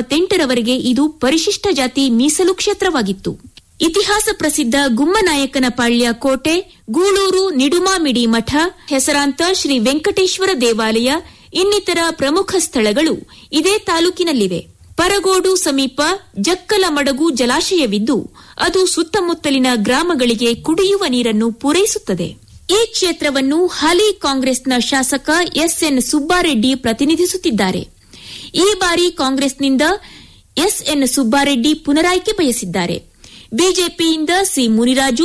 ಎಪ್ಪತ್ತೆಂಟರವರೆಗೆ ಇದು ಪರಿಶಿಷ್ಟ ಜಾತಿ ಮೀಸಲು ಕ್ಷೇತ್ರವಾಗಿತ್ತು ಇತಿಹಾಸ ಪ್ರಸಿದ್ಧ ಗುಮ್ಮನಾಯಕನ ಪಾಳ್ಯ ಕೋಟೆ ಗೂಳೂರು ನಿಡುಮಾಮಿಡಿ ಮಠ ಹೆಸರಾಂತ ಶ್ರೀ ವೆಂಕಟೇಶ್ವರ ದೇವಾಲಯ ಇನ್ನಿತರ ಪ್ರಮುಖ ಸ್ಥಳಗಳು ಇದೇ ತಾಲೂಕಿನಲ್ಲಿವೆ ಪರಗೋಡು ಸಮೀಪ ಜಕ್ಕಲಮಡಗು ಜಲಾಶಯವಿದ್ದು ಅದು ಸುತ್ತಮುತ್ತಲಿನ ಗ್ರಾಮಗಳಿಗೆ ಕುಡಿಯುವ ನೀರನ್ನು ಪೂರೈಸುತ್ತದೆ ಈ ಕ್ಷೇತ್ರವನ್ನು ಹಾಲಿ ಕಾಂಗ್ರೆಸ್ನ ಶಾಸಕ ಎಸ್ಎನ್ ಸುಬ್ಬಾರೆಡ್ಡಿ ಪ್ರತಿನಿಧಿಸುತ್ತಿದ್ದಾರೆ ಈ ಬಾರಿ ಕಾಂಗ್ರೆಸ್ನಿಂದ ಎಸ್ಎನ್ ಸುಬ್ಬಾರೆಡ್ಡಿ ಪುನರಾಯ್ಕೆ ಬಯಸಿದ್ದಾರೆ ಬಿಜೆಪಿಯಿಂದ ಸಿ ಮುನಿರಾಜು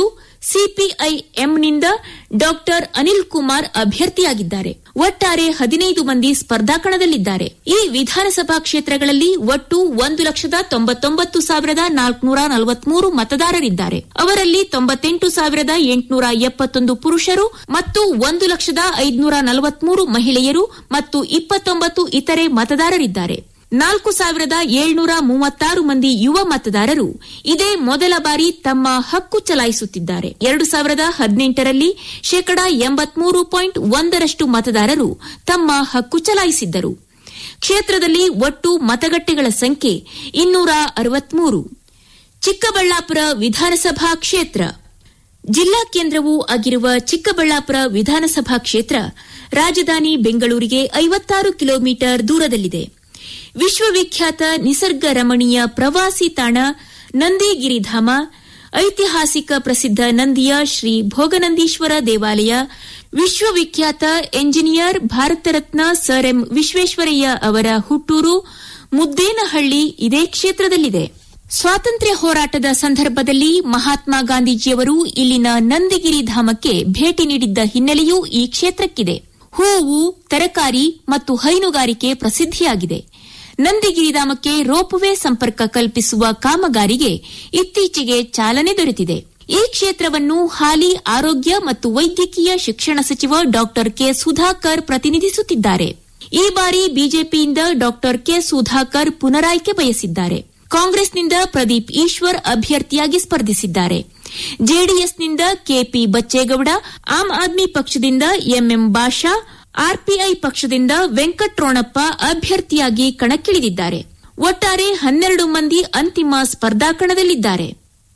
ಸಿಪಿಐಎಂನಿಂದ ಡಾಕ್ಟರ್ ಅನಿಲ್ ಕುಮಾರ್ ಅಭ್ಯರ್ಥಿಯಾಗಿದ್ದಾರೆ ಒಟ್ಟಾರೆ ಹದಿನೈದು ಮಂದಿ ಸ್ಪರ್ಧಾಕಣದಲ್ಲಿದ್ದಾರೆ ಈ ವಿಧಾನಸಭಾ ಕ್ಷೇತ್ರಗಳಲ್ಲಿ ಒಟ್ಟು ಒಂದು ಲಕ್ಷದ ತೊಂಬತ್ತೊಂಬತ್ತು ಸಾವಿರದ ನಾಲ್ಕುನೂರ ನಲವತ್ಮೂರು ಮತದಾರರಿದ್ದಾರೆ ಅವರಲ್ಲಿ ತೊಂಬತ್ತೆಂಟು ಸಾವಿರದ ಎಂಟುನೂರ ಎಪ್ಪತ್ತೊಂದು ಪುರುಷರು ಮತ್ತು ಒಂದು ಲಕ್ಷದ ಐದುನೂರ ನಲವತ್ಮೂರು ಮಹಿಳೆಯರು ಮತ್ತು ಇಪ್ಪತ್ತೊಂಬತ್ತು ಇತರೆ ಮತದಾರರಿದ್ದಾರೆ ನಾಲ್ಕು ಸಾವಿರದ ಏಳ್ನೂರ ಮೂವತ್ತಾರು ಮಂದಿ ಯುವ ಮತದಾರರು ಇದೇ ಮೊದಲ ಬಾರಿ ತಮ್ಮ ಹಕ್ಕು ಚಲಾಯಿಸುತ್ತಿದ್ದಾರೆ ಎರಡು ಸಾವಿರದ ಹದಿನೆಂಟರಲ್ಲಿ ಶೇಕಡಾ ಎಂಬತ್ಮೂರು ಪಾಯಿಂಟ್ ಒಂದರಷ್ಟು ಮತದಾರರು ತಮ್ಮ ಹಕ್ಕು ಚಲಾಯಿಸಿದ್ದರು ಕ್ಷೇತ್ರದಲ್ಲಿ ಒಟ್ಟು ಮತಗಟ್ಟೆಗಳ ಸಂಖ್ಯೆ ಇನ್ನೂರ ಅರವತ್ಮೂರು ಚಿಕ್ಕಬಳ್ಳಾಪುರ ವಿಧಾನಸಭಾ ಕ್ಷೇತ್ರ ಜಿಲ್ಲಾ ಕೇಂದ್ರವೂ ಆಗಿರುವ ಚಿಕ್ಕಬಳ್ಳಾಪುರ ವಿಧಾನಸಭಾ ಕ್ಷೇತ್ರ ರಾಜಧಾನಿ ಬೆಂಗಳೂರಿಗೆ ಐವತ್ತಾರು ಕಿಲೋಮೀಟರ್ ದೂರದಲ್ಲಿದೆ ವಿಶ್ವವಿಖ್ಯಾತ ನಿಸರ್ಗ ರಮಣೀಯ ಪ್ರವಾಸಿ ತಾಣ ನಂದಿಗಿರಿಧಾಮ ಐತಿಹಾಸಿಕ ಪ್ರಸಿದ್ಧ ನಂದಿಯ ಶ್ರೀ ಭೋಗನಂದೀಶ್ವರ ದೇವಾಲಯ ವಿಶ್ವವಿಖ್ಯಾತ engineer Bharat Ratna sir M Visvesvaraya ಅವರ ಹುಟ್ಟೂರು ಮುದ್ದೇನಹಳ್ಳಿ ಇದೇ ಕ್ಷೇತ್ರದಲ್ಲಿದೆ ಸ್ವಾತಂತ್ರ್ಯ ಹೋರಾಟದ ಸಂದರ್ಭದಲ್ಲಿ ಮಹಾತ್ಮ ಗಾಂಧೀಜಿಯವರು ಇಲ್ಲಿನ ನಂದಿಗಿರಿ ಧಾಮಕ್ಕೆ ಭೇಟಿ ನೀಡಿದ್ದ ಹಿನ್ನೆಲೆಯೂ ಈ ಕ್ಷೇತ್ರಕ್ಕಿದೆ ಹೂವು ತರಕಾರಿ ಮತ್ತು ಹೈನುಗಾರಿಕೆ ಪ್ರಸಿದ್ಧಿಯಾಗಿದೆ ನಂದಿಗಿರಿಧಾಮಕ್ಕೆ ರೋಪ್ವೇ ಸಂಪರ್ಕ ಕಲ್ಪಿಸುವ ಕಾಮಗಾರಿಗೆ ಇತ್ತೀಚೆಗೆ ಚಾಲನೆ ದೊರೆತಿದೆ ಈ ಕ್ಷೇತ್ರವನ್ನು ಹಾಲಿ ಆರೋಗ್ಯ ಮತ್ತು ವೈದ್ಯಕೀಯ ಶಿಕ್ಷಣ ಸಚಿವ ಡಾ ಕೆ ಸುಧಾಕರ್ ಪ್ರತಿನಿಧಿಸುತ್ತಿದ್ದಾರೆ ಈ ಬಾರಿ ಬಿಜೆಪಿಯಿಂದ ಡಾ ಕೆ ಸುಧಾಕರ್ ಪುನರಾಯ್ಕೆ ಬಯಸಿದ್ದಾರೆ ಕಾಂಗ್ರೆಸ್ನಿಂದ ಪ್ರದೀಪ್ ಈಶ್ವರ್ ಅಭ್ಯರ್ಥಿಯಾಗಿ ಸ್ಪರ್ಧಿಸಿದ್ದಾರೆ ಜೆಡಿಎಸ್ನಿಂದ ಕೆಪಿ ಬಚ್ಚೇಗೌಡ ಆಮ್ ಆದ್ಮಿ ಪಕ್ಷದಿಂದ ಎಂಎಂ ಬಾಷಾ ಆರ್ಪಿಐ ಪಕ್ಷದಿಂದ ವೆಂಕಟ್ರೋಣಪ್ಪ ಅಭ್ಯರ್ಥಿಯಾಗಿ ಕಣಕ್ಕಿಳಿದಿದ್ದಾರೆ ಒಟ್ಟಾರೆ ಹನ್ನೆರಡು ಮಂದಿ ಅಂತಿಮ ಸ್ಪರ್ಧಾಕಣದಲ್ಲಿದ್ದಾರೆ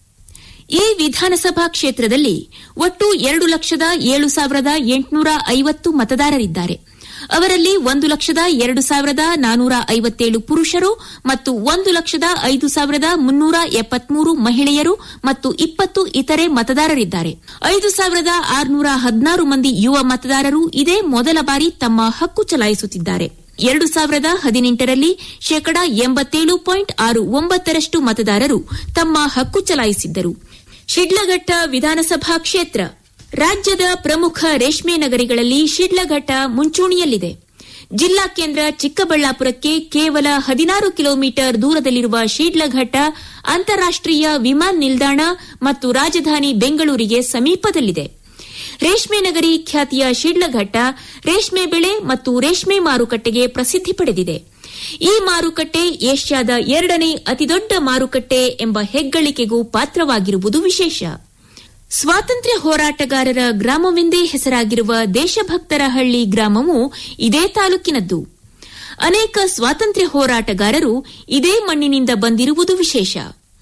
ಈ ವಿಧಾನಸಭಾ ಕ್ಷೇತ್ರದಲ್ಲಿ ಒಟ್ಟು ಎರಡು ಲಕ್ಷದ ಏಳು ಸಾವಿರದ ಎಂಟುನೂರ ಐವತ್ತು ಮತದಾರರಿದ್ದಾರೆ ಅವರಲ್ಲಿ ಒಂದು ಲಕ್ಷದ ಎರಡು ಸಾವಿರದ ನಾನೂರ ಐವತ್ತೇಳು ಪುರುಷರು ಮತ್ತು ಒಂದು ಲಕ್ಷದ ಐದು ಸಾವಿರದ ಮುನ್ನೂರ ಎಪ್ಪತ್ಮೂರು ಮಹಿಳೆಯರು ಮತ್ತು ಇಪ್ಪತ್ತು ಇತರೆ ಮತದಾರರಿದ್ದಾರೆ ಐದು ಸಾವಿರದ ಆರುನೂರ ಹದಿನಾರು ಮಂದಿ ಯುವ ಮತದಾರರು ಇದೇ ಮೊದಲ ಬಾರಿ ತಮ್ಮ ಹಕ್ಕು ಚಲಾಯಿಸುತ್ತಿದ್ದಾರೆ ಎರಡು ಸಾವಿರದ ಹದಿನೆಂಟರಲ್ಲಿ ಶೇಕಡಾ ಎಂಬತ್ತೇಳು ಪಾಯಿಂಟ್ ಆರು ಒಂಬತ್ತರಷ್ಟು ಮತದಾರರು ತಮ್ಮ ಹಕ್ಕು ಚಲಾಯಿಸಿದ್ದರು ಶಿಡ್ಲಘಟ್ಟ ವಿಧಾನಸಭಾ ಕ್ಷೇತ್ರ ರಾಜ್ಯದ ಪ್ರಮುಖ ರೇಷ್ಮೆ ನಗರಿಗಳಲ್ಲಿ ಶಿಡ್ಲಘಟ್ಟ ಮುಂಚೂಣಿಯಲ್ಲಿದೆ ಜಿಲ್ಲಾ ಕೇಂದ್ರ ಚಿಕ್ಕಬಳ್ಳಾಪುರಕ್ಕೆ ಕೇವಲ ಹದಿನಾರು ಕಿಲೋಮೀಟರ್ ದೂರದಲ್ಲಿರುವ ಶಿಡ್ಲಘಟ್ಟ ಅಂತಾರಾಷ್ಟೀಯ ವಿಮಾನ ನಿಲ್ದಾಣ ಮತ್ತು ರಾಜಧಾನಿ ಬೆಂಗಳೂರಿಗೆ ಸಮೀಪದಲ್ಲಿದೆ ರೇಷ್ಮೆ ನಗರಿ ಖ್ಯಾತಿಯ ಶಿಡ್ಲಘಟ್ಟ ರೇಷ್ಮೆ ಬೆಳೆ ಮತ್ತು ರೇಷ್ಮೆ ಮಾರುಕಟ್ಟೆಗೆ ಪ್ರಸಿದ್ಧಿ ಪಡೆದಿದೆ ಈ ಮಾರುಕಟ್ಟೆ ಏಷ್ಯಾದ ಎರಡನೇ ಅತಿದೊಡ್ಡ ಮಾರುಕಟ್ಟೆ ಎಂಬ ಹೆಗ್ಗಳಿಕೆಗೂ ಪಾತ್ರವಾಗಿರುವುದು ವಿಶೇಷ ಸ್ವಾತಂತ್ರ್ಯ ಹೋರಾಟಗಾರರ ಗ್ರಾಮವೆಂದೇ ಹೆಸರಾಗಿರುವ ದೇಶಭಕ್ತರ ಹಳ್ಳಿ ಗ್ರಾಮವು ಇದೇ ತಾಲೂಕಿನದ್ದು ಅನೇಕ ಸ್ವಾತಂತ್ರ್ಯ ಹೋರಾಟಗಾರರು ಇದೇ ಮಣ್ಣಿನಿಂದ ಬಂದಿರುವುದು ವಿಶೇಷ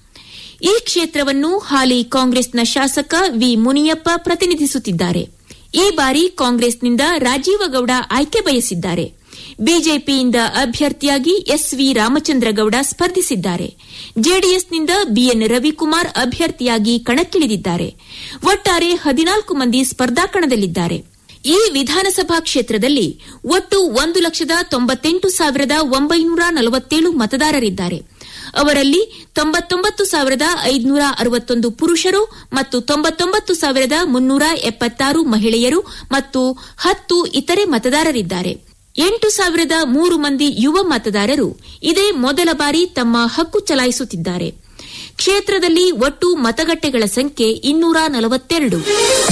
ಈ ಕ್ಷೇತ್ರವನ್ನು ಹಾಲಿ ಕಾಂಗ್ರೆಸ್ನ ಶಾಸಕ ವಿ ಮುನಿಯಪ್ಪ ಪ್ರತಿನಿಧಿಸುತ್ತಿದ್ದಾರೆ ಈ ಬಾರಿ ಕಾಂಗ್ರೆಸ್ನಿಂದ ರಾಜೀವಗೌಡ ಆಯ್ಕೆ ಬಯಸಿದ್ದಾರೆ ಬಿಜೆಪಿಯಿಂದ ಅಭ್ಯರ್ಥಿಯಾಗಿ ಎಸ್ವಿ ರಾಮಚಂದ್ರಗೌಡ ಸ್ಪರ್ಧಿಸಿದ್ದಾರೆ ಜೆಡಿಎಸ್ನಿಂದ ಬಿಎನ್ ರವಿಕುಮಾರ್ ಅಭ್ಯರ್ಥಿಯಾಗಿ ಕಣಕ್ಕಿಳಿದಿದ್ದಾರೆ ಒಟ್ಟಾರೆ ಹದಿನಾಲ್ಕು ಮಂದಿ ಸ್ಪರ್ಧಾಕಣದಲ್ಲಿದ್ದಾರೆ ಈ ವಿಧಾನಸಭಾ ಕ್ಷೇತ್ರದಲ್ಲಿ ಒಟ್ಟು ಒಂದು ಲಕ್ಷದ ತೊಂಬತ್ತೆಂಟು ಸಾವಿರದ ಒಂಬೈನೂರ ನಲವತ್ತೇಳು ಮತದಾರರಿದ್ದಾರೆ ಅವರಲ್ಲಿ ತೊಂಬತ್ತೊಂಬತ್ತು ಸಾವಿರದ ಐದುನೂರ ಅರವತ್ತೊಂದು ಪುರುಷರು ಮತ್ತು ತೊಂಬತ್ತೊಂಬತ್ತು ಸಾವಿರದ ಮುನ್ನೂರ ಎಪ್ಪತ್ತಾರು ಮಹಿಳೆಯರು ಮತ್ತು ಹತ್ತು ಇತರೆ ಮತದಾರರಿದ್ದಾರೆ ಎಂಟು ಸಾವಿರದ ಮೂರು ಮಂದಿ ಯುವ ಮತದಾರರು ಇದೇ ಮೊದಲ ಬಾರಿ ತಮ್ಮ ಹಕ್ಕು ಚಲಾಯಿಸುತ್ತಿದ್ದಾರೆ ಕ್ಷೇತ್ರದಲ್ಲಿ ಒಟ್ಟು ಮತಗಟ್ಟೆಗಳ ಸಂಖ್ಯೆ ಇನ್ನೂರ ನಲವತ್ತೆರಡು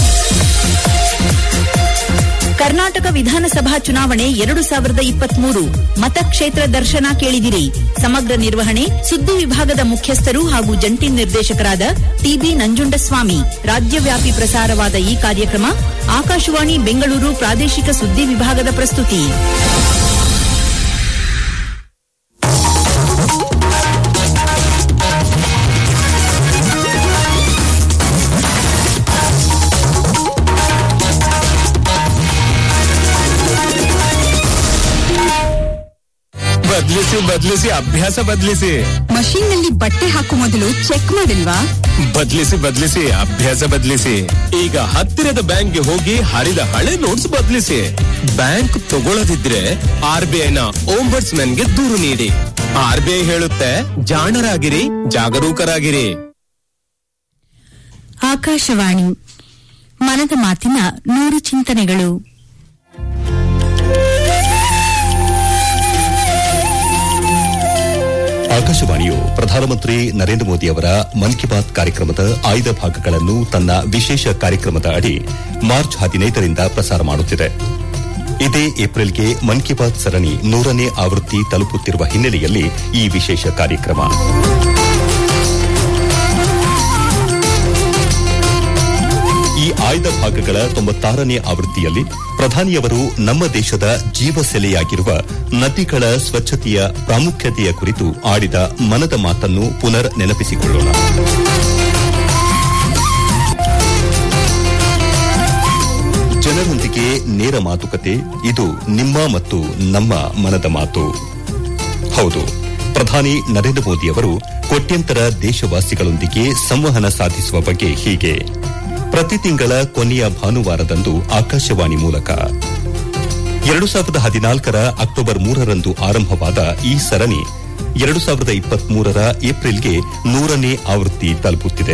ಕರ್ನಾಟಕ ವಿಧಾನಸಭಾ ಚುನಾವಣೆ ಎರಡು ಸಾವಿರದ ಇಪ್ಪತ್ಮೂರು ಮತಕ್ಷೇತ್ರ ದರ್ಶನ ಕೇಳಿದಿರಿ ಸಮಗ್ರ ನಿರ್ವಹಣೆ ಸುದ್ದಿ ವಿಭಾಗದ ಮುಖ್ಯಸ್ಥರು ಹಾಗೂ ಜಂಟಿ ನಿರ್ದೇಶಕರಾದ ಟಿಬಿ ನಂಜುಂಡಸ್ವಾಮಿ ರಾಜ್ಯವ್ಯಾಪಿ ಪ್ರಸಾರವಾದ ಈ ಕಾರ್ಯಕ್ರಮ ಆಕಾಶವಾಣಿ ಬೆಂಗಳೂರು ಪ್ರಾದೇಶಿಕ ಸುದ್ದಿ ವಿಭಾಗದ ಪ್ರಸ್ತುತಿ ಬದಲಿಸಿ ಬದಲಿಸಿ ಅಭ್ಯಾಸ ಬದಲಿಸಿ ಮಷೀನ್ ನಲ್ಲಿ ಬಟ್ಟೆ ಹಾಕೋ ಮೊದಲು ಚೆಕ್ ಮಾಡಿಲ್ವಾ ಬದಲಿಸಿ ಬದಲಿಸಿ ಅಭ್ಯಾಸ ಬದಲಿಸಿ ಈಗ ಹತ್ತಿರದ ಬ್ಯಾಂಕ್ಗೆ ಹೋಗಿ ಹರಿದ ಹಳೆ ನೋಟ್ಸ್ ಬದಲಿಸಿ ಬ್ಯಾಂಕ್ ತಗೊಳ್ಳದಿದ್ರೆ ಆರ್ ಬಿ ಐನ ಗೆ ದೂರು ನೀಡಿ ಆರ್ ಬಿ ಐ ಹೇಳುತ್ತೆ ಜಾಣರಾಗಿರಿ ಜಾಗರೂಕರಾಗಿರಿ ಆಕಾಶವಾಣಿ ಮನದ ಮಾತಿನ ನೂರು ಚಿಂತನೆಗಳು ಆಕಾಶವಾಣಿಯು ಪ್ರಧಾನಮಂತ್ರಿ ನರೇಂದ್ರ ಮೋದಿ ಅವರ ಮನ್ ಕಿ ಬಾತ್ ಕಾರ್ಯಕ್ರಮದ ಆಯ್ದ ಭಾಗಗಳನ್ನು ತನ್ನ ವಿಶೇಷ ಕಾರ್ಯಕ್ರಮದ ಅಡಿ ಮಾರ್ಚ್ ಹದಿನೈದರಿಂದ ಪ್ರಸಾರ ಮಾಡುತ್ತಿದೆ ಇದೇ ಏಪ್ರಿಲ್ಗೆ ಮನ್ ಕಿ ಬಾತ್ ಸರಣಿ ನೂರನೇ ಆವೃತ್ತಿ ತಲುಪುತ್ತಿರುವ ಹಿನ್ನೆಲೆಯಲ್ಲಿ ಈ ವಿಶೇಷ ಕಾರ್ಯಕ್ರಮ ಈ ಆಯ್ದ ಭಾಗಗಳ ತೊಂಬತ್ತಾರನೇ ಆವೃತ್ತಿಯಲ್ಲಿ ಪ್ರಧಾನಿಯವರು ನಮ್ಮ ದೇಶದ ಜೀವಸೆಲೆಯಾಗಿರುವ ನದಿಗಳ ಸ್ವಚ್ಛತೆಯ ಪ್ರಾಮುಖ್ಯತೆಯ ಕುರಿತು ಆಡಿದ ಮನದ ಮಾತನ್ನು ಪುನರ್ ನೆನಪಿಸಿಕೊಳ್ಳೋಣ ಜನರೊಂದಿಗೆ ನೇರ ಮಾತುಕತೆ ಇದು ನಿಮ್ಮ ಮತ್ತು ನಮ್ಮ ಮನದ ಮಾತು ಹೌದು ಪ್ರಧಾನಿ ನರೇಂದ್ರ ಮೋದಿಯವರು ಕೋಟ್ಯಂತರ ದೇಶವಾಸಿಗಳೊಂದಿಗೆ ಸಂವಹನ ಸಾಧಿಸುವ ಬಗ್ಗೆ ಹೀಗೆ ಪ್ರತಿ ತಿಂಗಳ ಕೊನೆಯ ಭಾನುವಾರದಂದು ಆಕಾಶವಾಣಿ ಮೂಲಕ ಎರಡು ಸಾವಿರದ ಹದಿನಾಲ್ಕರ ಅಕ್ಟೋಬರ್ ಮೂರರಂದು ಆರಂಭವಾದ ಈ ಸರಣಿ ಎರಡು ಸಾವಿರದ ಇಪ್ಪತ್ಮೂರರ ಏಪ್ರಿಲ್ಗೆ ನೂರನೇ ಆವೃತ್ತಿ ತಲುಪುತ್ತಿದೆ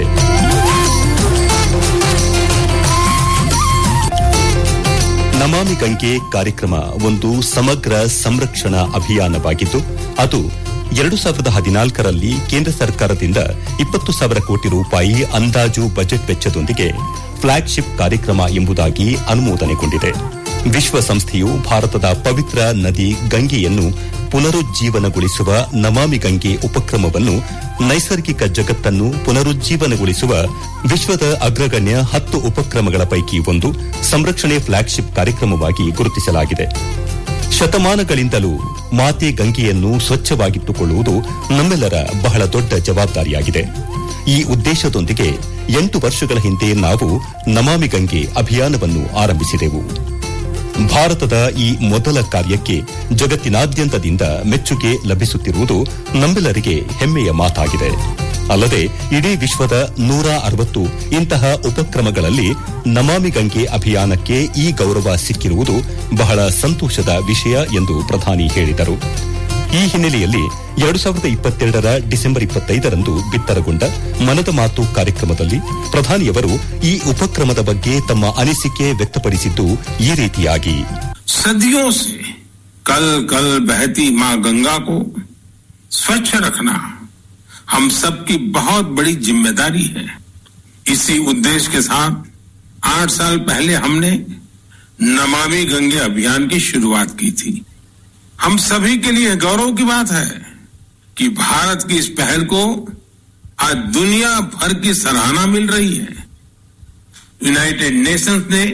ನಮಾಮಿ ಗಂಗೆ ಕಾರ್ಯಕ್ರಮ ಒಂದು ಸಮಗ್ರ ಸಂರಕ್ಷಣಾ ಅಭಿಯಾನವಾಗಿದ್ದು ಅದು ಎರಡು ಸಾವಿರದ ಹದಿನಾಲ್ಕರಲ್ಲಿ ಕೇಂದ್ರ ಸರ್ಕಾರದಿಂದ ಇಪ್ಪತ್ತು ಸಾವಿರ ಕೋಟಿ ರೂಪಾಯಿ ಅಂದಾಜು ಬಜೆಟ್ ವೆಚ್ಚದೊಂದಿಗೆ ಫ್ಲಾಗ್ಶಿಪ್ ಕಾರ್ಯಕ್ರಮ ಎಂಬುದಾಗಿ ಅನುಮೋದನೆಗೊಂಡಿದೆ ವಿಶ್ವಸಂಸ್ಥೆಯು ಭಾರತದ ಪವಿತ್ರ ನದಿ ಗಂಗೆಯನ್ನು ಪುನರುಜ್ಜೀವನಗೊಳಿಸುವ ನಮಾಮಿ ಗಂಗೆ ಉಪಕ್ರಮವನ್ನು ನೈಸರ್ಗಿಕ ಜಗತ್ತನ್ನು ಪುನರುಜ್ಜೀವನಗೊಳಿಸುವ ವಿಶ್ವದ ಅಗ್ರಗಣ್ಯ ಹತ್ತು ಉಪಕ್ರಮಗಳ ಪೈಕಿ ಒಂದು ಸಂರಕ್ಷಣೆ ಫ್ಲಾಗ್ಶಿಪ್ ಕಾರ್ಯಕ್ರಮವಾಗಿ ಗುರುತಿಸಲಾಗಿದೆ ಶತಮಾನಗಳಿಂದಲೂ ಮಾತೆ ಗಂಗೆಯನ್ನು ಸ್ವಚ್ಛವಾಗಿಟ್ಟುಕೊಳ್ಳುವುದು ನಮ್ಮೆಲ್ಲರ ಬಹಳ ದೊಡ್ಡ ಜವಾಬ್ದಾರಿಯಾಗಿದೆ ಈ ಉದ್ದೇಶದೊಂದಿಗೆ ಎಂಟು ವರ್ಷಗಳ ಹಿಂದೆ ನಾವು ನಮಾಮಿ ಗಂಗೆ ಅಭಿಯಾನವನ್ನು ಆರಂಭಿಸಿದೆವು ಭಾರತದ ಈ ಮೊದಲ ಕಾರ್ಯಕ್ಕೆ ಜಗತ್ತಿನಾದ್ಯಂತದಿಂದ ಮೆಚ್ಚುಗೆ ಲಭಿಸುತ್ತಿರುವುದು ನಮ್ಮೆಲ್ಲರಿಗೆ ಹೆಮ್ಮೆಯ ಮಾತಾಗಿದೆ ಅಲ್ಲದೆ ಇಡೀ ವಿಶ್ವದ ನೂರ ಅರವತ್ತು ಇಂತಹ ಉಪಕ್ರಮಗಳಲ್ಲಿ ನಮಾಮಿ ಗಂಗೆ ಅಭಿಯಾನಕ್ಕೆ ಈ ಗೌರವ ಸಿಕ್ಕಿರುವುದು ಬಹಳ ಸಂತೋಷದ ವಿಷಯ ಎಂದು ಪ್ರಧಾನಿ ಹೇಳಿದರು ಈ ಹಿನ್ನೆಲೆಯಲ್ಲಿ ಎರಡು ಸಾವಿರದ ಇಪ್ಪತ್ತೆರಡರ ಡಿಸೆಂಬರ್ ಇಪ್ಪತ್ತೈದರಂದು ಬಿತ್ತರಗೊಂಡ ಮನದ ಮಾತು ಕಾರ್ಯಕ್ರಮದಲ್ಲಿ ಪ್ರಧಾನಿಯವರು ಈ ಉಪಕ್ರಮದ ಬಗ್ಗೆ ತಮ್ಮ ಅನಿಸಿಕೆ ವ್ಯಕ್ತಪಡಿಸಿದ್ದು ಈ ರೀತಿಯಾಗಿ सदियों से कल कल बहती मां गंगा को स्वच्छ रखना हम सबकी बहुत बड़ी जिम्मेदारी है इसी उद्देश्य के साथ आठ साल पहले हमने नमामि गंगे अभियान की शुरुआत की थी हम सभी के लिए गौरव की बात है कि भारत की इस पहल को आज दुनिया भर की सराहना मिल रही है यूनाइटेड नेशंस ने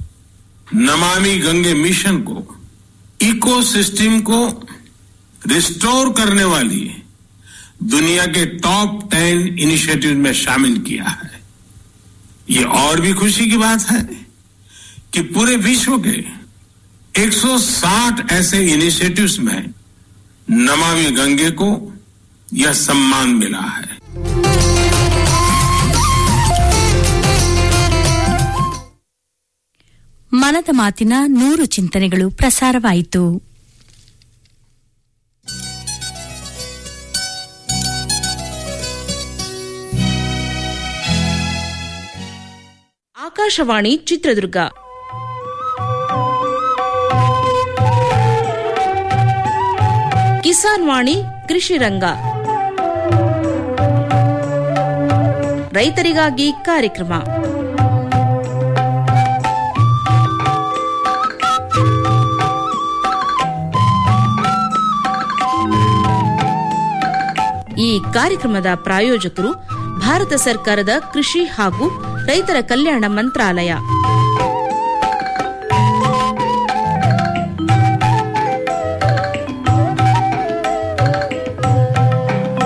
नमामि गंगे मिशन को इकोसिस्टम को रिस्टोर करने वाली दुनिया के टॉप टेन इनिशिएटिव में शामिल किया है ये और भी खुशी की बात है कि पूरे विश्व के 160 ऐसे इनिशिएटिव्स में नमामि गंगे को यह सम्मान मिला है ಮನದ ಮಾತಿನ ನೂರು ಚಿಂತನೆಗಳು ಪ್ರಸಾರವಾಯಿತು ಆಕಾಶವಾಣಿ ಚಿತ್ರದುರ್ಗ ಕಿಸಾನ್ ವಾಣಿ ಕೃಷಿ ರಂಗ ರೈತರಿಗಾಗಿ ಕಾರ್ಯಕ್ರಮ ಈ ಕಾರ್ಯಕ್ರಮದ ಪ್ರಾಯೋಜಕರು ಭಾರತ ಸರ್ಕಾರದ ಕೃಷಿ ಹಾಗೂ ರೈತರ ಕಲ್ಯಾಣ ಮಂತ್ರಾಲಯ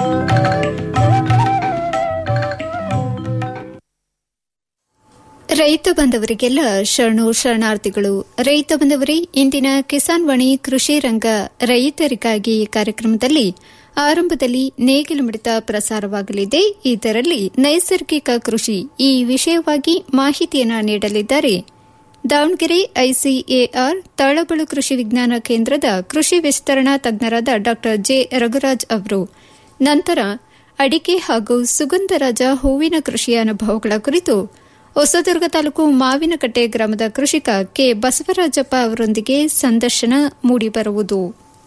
ರೈತ ರೈತ ಬಾಂಧವರಿಗೆಲ್ಲ ಶರಣು ಶರಣಾರ್ಥಿಗಳು ರೈತ ಬಾಂಧವರೇ ಇಂದಿನ ಕಿಸಾನ್ ವಾಣಿ ಕೃಷಿ ರಂಗ ರೈತರಿಗಾಗಿ ಕಾರ್ಯಕ್ರಮದಲ್ಲಿ ಆರಂಭದಲ್ಲಿ ನೇಗಿಲು ಮಿಡಿತ ಪ್ರಸಾರವಾಗಲಿದೆ ಇದರಲ್ಲಿ ನೈಸರ್ಗಿಕ ಕೃಷಿ ಈ ವಿಷಯವಾಗಿ ಮಾಹಿತಿಯನ್ನು ನೀಡಲಿದ್ದಾರೆ ದಾವಣಗೆರೆ ಐಸಿಎಆರ್ ತಳಬಳು ಕೃಷಿ ವಿಜ್ಞಾನ ಕೇಂದ್ರದ ಕೃಷಿ ವಿಸ್ತರಣಾ ತಜ್ಞರಾದ ಡಾ ಜೆ ರಘುರಾಜ್ ಅವರು ನಂತರ ಅಡಿಕೆ ಹಾಗೂ ಸುಗಂಧರಾಜ ಹೂವಿನ ಕೃಷಿಯ ಅನುಭವಗಳ ಕುರಿತು ಹೊಸದುರ್ಗ ತಾಲೂಕು ಮಾವಿನಕಟ್ಟೆ ಗ್ರಾಮದ ಕೃಷಿಕ ಕೆ ಬಸವರಾಜಪ್ಪ ಅವರೊಂದಿಗೆ ಸಂದರ್ಶನ ಮೂಡಿಬರುವುದು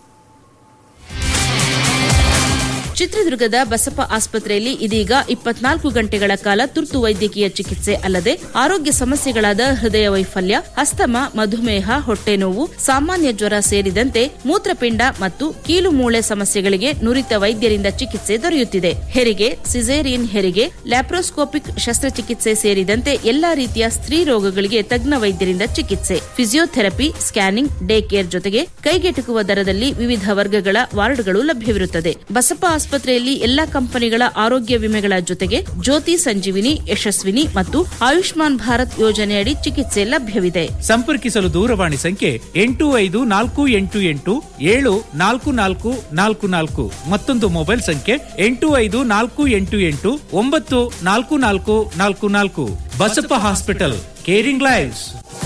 ಚಿತ್ರದುರ್ಗದ ಬಸಪ್ಪ ಆಸ್ಪತ್ರೆಯಲ್ಲಿ ಇದೀಗ ಇಪ್ಪತ್ನಾಲ್ಕು ಗಂಟೆಗಳ ಕಾಲ ತುರ್ತು ವೈದ್ಯಕೀಯ ಚಿಕಿತ್ಸೆ ಅಲ್ಲದೆ ಆರೋಗ್ಯ ಸಮಸ್ಯೆಗಳಾದ ಹೃದಯ ವೈಫಲ್ಯ ಅಸ್ತಮ ಮಧುಮೇಹ ಹೊಟ್ಟೆ ನೋವು ಸಾಮಾನ್ಯ ಜ್ವರ ಸೇರಿದಂತೆ ಮೂತ್ರಪಿಂಡ ಮತ್ತು ಕೀಲು ಮೂಳೆ ಸಮಸ್ಯೆಗಳಿಗೆ ನುರಿತ ವೈದ್ಯರಿಂದ ಚಿಕಿತ್ಸೆ ದೊರೆಯುತ್ತಿದೆ ಹೆರಿಗೆ ಸಿಸೇರಿಯನ್ ಹೆರಿಗೆ ಲ್ಯಾಪ್ರೋಸ್ಕೋಪಿಕ್ ಶಸ್ತ್ರಚಿಕಿತ್ಸೆ ಸೇರಿದಂತೆ ಎಲ್ಲಾ ರೀತಿಯ ಸ್ತ್ರೀ ರೋಗಗಳಿಗೆ ತಜ್ಞ ವೈದ್ಯರಿಂದ ಚಿಕಿತ್ಸೆ ಫಿಸಿಯೋಥೆರಪಿ ಸ್ಕ್ಯಾನಿಂಗ್ ಡೇ ಕೇರ್ ಜೊತೆಗೆ ಕೈಗೆಟುಕುವ ದರದಲ್ಲಿ ವಿವಿಧ ವರ್ಗಗಳ ವಾರ್ಡ್ಗಳು ಲಭ್ಯವಿರುತ್ತದೆ ಬಸಪ್ಪ ಆಸ್ಪತ್ರೆಯಲ್ಲಿ ಎಲ್ಲಾ ಕಂಪನಿಗಳ ಆರೋಗ್ಯ ವಿಮೆಗಳ ಜೊತೆಗೆ ಜ್ಯೋತಿ ಸಂಜೀವಿನಿ ಯಶಸ್ವಿನಿ ಮತ್ತು ಆಯುಷ್ಮಾನ್ ಭಾರತ್ ಯೋಜನೆಯಡಿ ಚಿಕಿತ್ಸೆ ಲಭ್ಯವಿದೆ ಸಂಪರ್ಕಿಸಲು ದೂರವಾಣಿ ಸಂಖ್ಯೆ ಎಂಟು ಐದು ನಾಲ್ಕು ಎಂಟು ಎಂಟು ಏಳು ನಾಲ್ಕು ನಾಲ್ಕು ನಾಲ್ಕು ನಾಲ್ಕು ಮತ್ತೊಂದು ಮೊಬೈಲ್ ಸಂಖ್ಯೆ ಎಂಟು ಐದು ನಾಲ್ಕು ಎಂಟು ಎಂಟು ಒಂಬತ್ತು ನಾಲ್ಕು ನಾಲ್ಕು ನಾಲ್ಕು ನಾಲ್ಕು ಬಸಪ್ಪ ಹಾಸ್ಪಿಟಲ್ ಕೇರಿಂಗ್ ಲೈವ್ಸ್